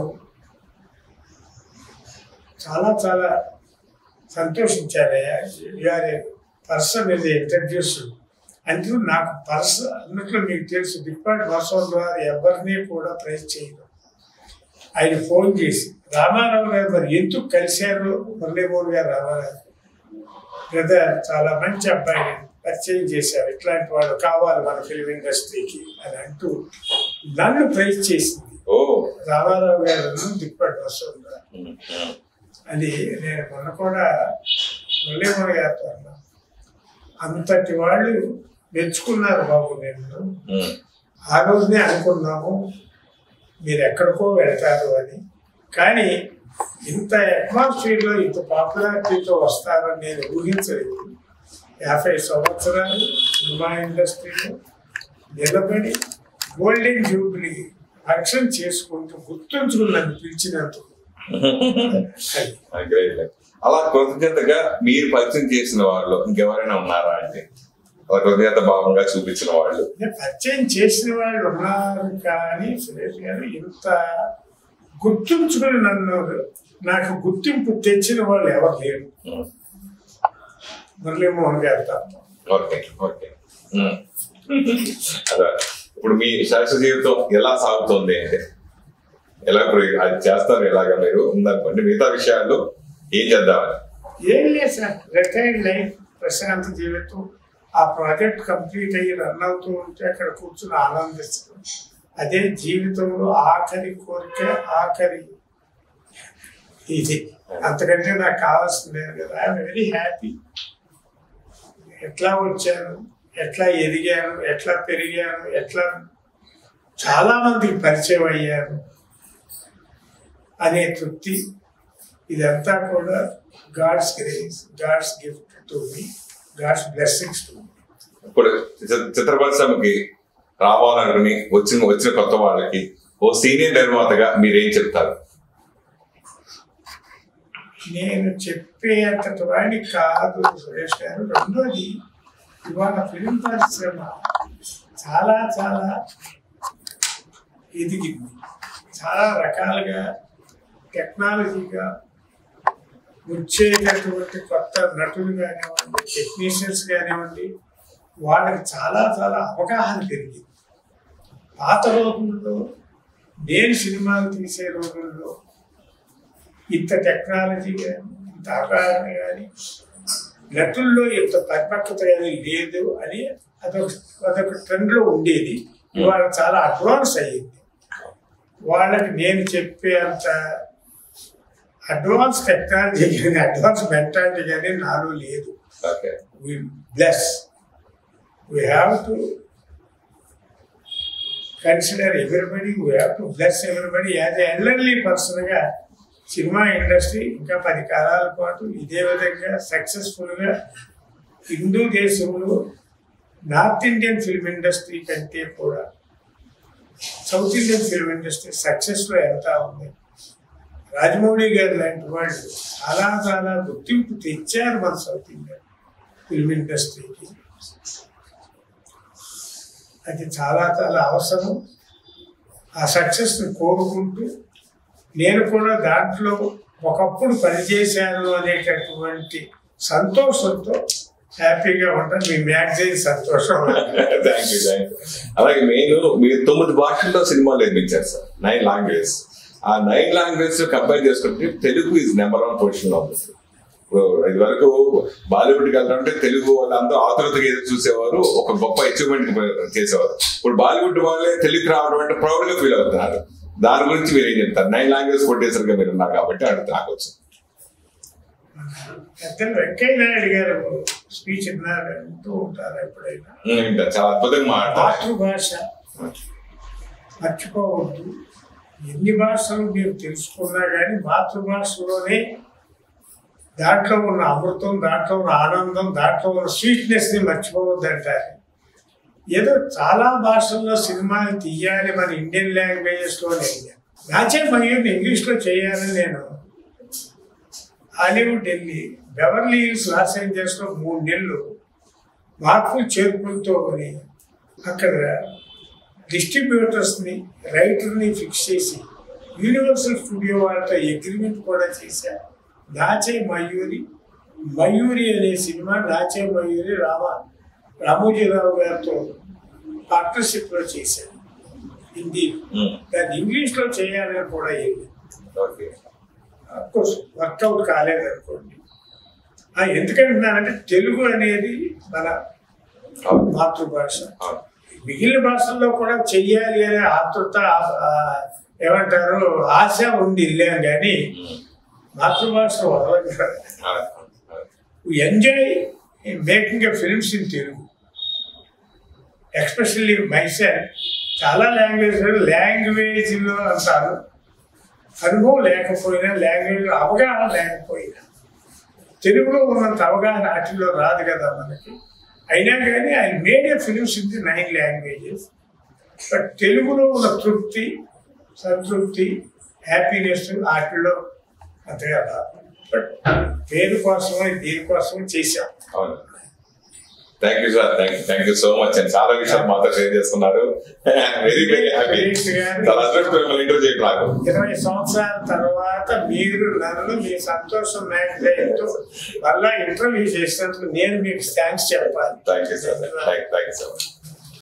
చాలా చాలా సంతోషించారయ్యా యూఆర్ పర్సన్ ఇది ఇంట్రడ్యూస్ అంటే నాకు పర్స అన్నట్లు మీకు తెలుసు దిక్పాటి వాసవన్ గారు ఎవరిని కూడా ప్రైజ్ చేయరు ఆయన ఫోన్ చేసి రామారావు గారు మరి ఎందుకు కలిశారు మురళీమోహన్ గారు రామారావు బ్రదర్ చాలా మంచి అబ్బాయిని పరిచయం చేశారు ఇట్లాంటి వాళ్ళు కావాలి మన ఫిల్మ్ ఇండస్ట్రీకి అని అంటూ నన్ను ప్రైజ్ చేసింది ఓ రామారావు గారు దిక్పాటి వాసవన్ గారు ఉమ్, ఉమ్, అది నేను మొన్న కూడా మురళీమోహన్ గారితో అన్నా అంతటి వాళ్ళు మెచ్చుకున్నారు బాబు నేను ఉమ్, ఆ రోజునే అనుకున్నాము మీరు ఎక్కడికో వెళ్తారు అని కానీ ఇంత అట్మాస్ఫియర్లో ఇంత పాపులారిటీతో వస్తారని నేను ఊహించలేదు యాభై సంవత్సరాలు సినిమా ఇండస్ట్రీలో నిలబడి గోల్డెన్ జూబ్లీ ఫంక్షన్ చేసుకుంటూ గుర్తుంచుకుని నన్ను పిలిచినందుకు అది ఆ, great. అలా కృతజ్ఞతగా మీరు పరిచయం చేసిన వాళ్ళు ఇంకెవరైనా ఉన్నారా అంటే అలా కృతజ్ఞత భావంగా చూపించిన వాళ్ళు అంటే పరిచయం చేసిన వాళ్ళు ఉన్నారు కానీ సురేష్ గారు ఇంత గుర్తుంచుకుని నన్ను నాకు గుర్తింపు తెచ్చిన వాళ్ళు ఎవరు లేరు ఉమ్, మురళీమోహన్ గారు తప్ప ఓకే ఓకే ఉమ్. అదే ఇప్పుడు మీ శాస్త్ర జీవితం ఎలా సాగుతుంది అంటే ఎలా ఇప్పుడు అది చేస్తారు ఎలాగా మీరు ఉందనుకోండి మిగతా విషయాల్లో ఏం చేద్దామని ఏం లేదు సార్ రిటైర్డ్ లైఫ్ ప్రశాంత జీవితం ఆ ప్రాజెక్ట్ కంప్లీట్ అయ్యి రన్ అవుతూ ఉంటే అక్కడ కూర్చుని ఆనందిస్తాం అదే జీవితంలో ఆఖరి కోరిక ఆఖరి ఇది అంతకంటే నాకు కావాల్సింది లేదు కదా ఐఎమ్ వెరీ హ్యాపీ ఎట్లా వచ్చాను ఎట్లా ఎదిగాను ఎట్లా పెరిగాను ఎట్లా చాలా మందికి పరిచయం అయ్యాను అనే తృప్తి ఇదంతా కూడా God's grace God's gift to me God's blessings to me ఇప్పుడు చి- చిత్ర పరిశ్రమకి రావాలనుకుని వచ్చిన వచ్చిన కొత్త వాళ్ళకి ఓ సీనియర్ నిర్మాతగా మీరేం చెప్తారు నేను చెప్పే అంతటి వాడిని కాదు సురేష్ గారు రెండోది ఇవాళ ఫిలిం పరిశ్రమ చాలా చాలా ఎదిగింది చాలా రకాలుగా టెక్నాలజీగా వచ్చేటటువంటి కొత్త నటులు కానివ్వండి టెక్నీషియన్స్ కానివ్వండి వాళ్ళకి చాలా చాలా అవగాహన పెరిగింది పాత రోజుల్లో నేను సినిమాలు తీసే రోజుల్లో ఇంత టెక్నాలజీ కానీ ఇంత అవగాహన కానీ నటుల్లో ఇంత పరిపక్వత కానీ లేదు అని అదొక అదొక ట్రెండ్లో ఉండేది ఇవాళ చాలా అడ్వాన్స్ అయ్యింది వాళ్ళకి నేను చెప్పే అంత అడ్వాన్స్ టెక్నాలజీ కానీ అడ్వాన్స్ మెంటాలిటీ కానీ నాలో లేదు okay we bless. We have to consider everybody, we have to bless everybody as an elderly person గా సినిమా ఇండస్ట్రీ ఇంకా పది కాలాల పాటు ఇదే విధంగా సక్సెస్ఫుల్గా హిందూ దేశంలో నార్త్ ఇండియన్ ఫిల్మ్ ఇండస్ట్రీ కంటే కూడా సౌత్ ఇండియన్ ఫిల్మ్ ఇండస్ట్రీ సక్సెస్లో వెళ్తా ఉంది రాజమౌళి గారు లాంటి వాళ్ళు చాలా చాలా గుర్తింపు తెచ్చారు మన సౌత్ ఇండియన్ ఫిల్మ్ ఇండస్ట్రీకి అది చాలా చాలా అవసరం ఆ సక్సెస్ని కోరుకుంటూ నేను కూడా దాంట్లో ఒకప్పుడు పనిచేశాను అనేటటువంటి సంతోషంతో హ్యాపీగా ఉంటాను మీ మ్యాగజైన్ సంతోషం థ్యాంక్ యూ థ్యాంక్ యూ అలాగే మెయిన్ మీరు తొమ్మిది భాషల్లో సినిమాలు నిర్మించారు సార్ నైన్ లాంగ్వేజ్ ఆ నైన్ లాంగ్వేజ్ కంపేర్ చేసుకుంటే Telugu is number one position లో ఉంది ఇప్పుడు ఇది వరకు బాలీవుడ్కి వెళ్ళాలంటే తెలుగు వాళ్ళందరూ ఆతురతగా ఎదురు చూసేవారు ఒక గొప్ప అచీవ్మెంట్ చేసేవారు ఇప్పుడు బాలీవుడ్ వాళ్ళే తెలుగు రావడం అంటే ప్రౌడ్ గా ఫీల్ అవుతున్నారు దాని గురించి మీరు ఏం చెప్తారు నైన్ లాంగ్వేజ్ కొట్టేసరిగా మీరు ఉన్నారు కాబట్టి అడుగుతా నాకు వచ్చింది పెద్దలు వెంకయ్య నాయుడు గారు స్పీచ్ విన్నారు అంటూ ఉంటారు ఎప్పుడైనా ఉమ్, వింటా. చాలా అద్భుతంగా మాట్లాడారు మాతృభాష మర్చిపోవద్దు ఎన్ని భాషలు మీరు తెలుసుకున్నా కానీ మాతృభాషలోనే దాంట్లో ఉన్న అమృతం దాంట్లో ఉన్న ఆనందం దాంట్లో ఉన్న స్వీట్నెస్ ని మర్చిపోవద్దు అంటారు ఏదో చాలా భాషల్లో సినిమాలు తీయాలి మన ఇండియన్ లాంగ్వేజెస్ లోనే నాచే మయూర్ని ఇంగ్లీష్ లో చేయాలని నేను హాలీవుడ్ వెళ్ళి బెవర్లీ హిల్స్ లాస్ ఏంజల్స్ లో మూడు నెలలు మార్పులు చేర్పులతో కొని అక్కడ డిస్ట్రిబ్యూటర్స్ని రైటర్ని ఫిక్స్ చేసి యూనివర్సల్ స్టూడియో వాళ్ళతో అగ్రిమెంట్ కూడా చేశా నాచే మయూరి మయూరి అనే సినిమా నాచే మయూరి రామ రామోజీరావు గారితో పార్ట్నర్షిప్లో చేశాను హిందీ ఉమ్, దాన్ని ఇంగ్లీష్లో చేయాలని కూడా వెళ్ళి ఓకే కోర్స్ వర్కౌట్ కాలేదనుకోండి ఆ, ఎందుకంటున్నానంటే తెలుగు అనేది మన అవును. మాతృభాష అవును. మిగిలిన భాషల్లో కూడా చెయ్యాలి అనే ఆతృత ఆ, ఏమంటారు ఆశ ఉంది వెళ్ళాం కానీ ఉమ్, మాతృభాష వదలదు అవును, అవును. Enjoy making a films in Telugu especially myself చాలా లాంగ్వేజ్ లాంగ్వేజ్లో అంటారు అనుభవం లేకపోయినా లాంగ్వేజ్ అవగాహన లేకపోయినా తెలుగులో ఉన్నంత అవగాహన వాటిల్లో రాదు కదా మనకి అయినా కానీ ఆయన made a films in the nine languages but తెలుగులో ఉన్న తృప్తి సంతృప్తి హ్యాపీనెస్ వాటిల్లో అంతగా రాదు బట్ పేరు కోసమే దీనికోసం చేశాం అవును thank you sir thank thank you so much and చాలా విషయాలు మాతో షేర్ చేసుకున్నారు వెరీ వెరీ హ్యాపీ చాలా అదృష్టం మిమ్మల్ని ఇంటర్వ్యూ చేయడం నాకు ఇరవై సంవత్సరాల తర్వాత మీరు నన్ను మీ సంతోషం మ్యాగజైన్తో మళ్ళా ఇంటర్వ్యూ చేసినందుకు నేను మీకు థ్యాంక్స్ చెప్పాలి thank you sir thank thank you so much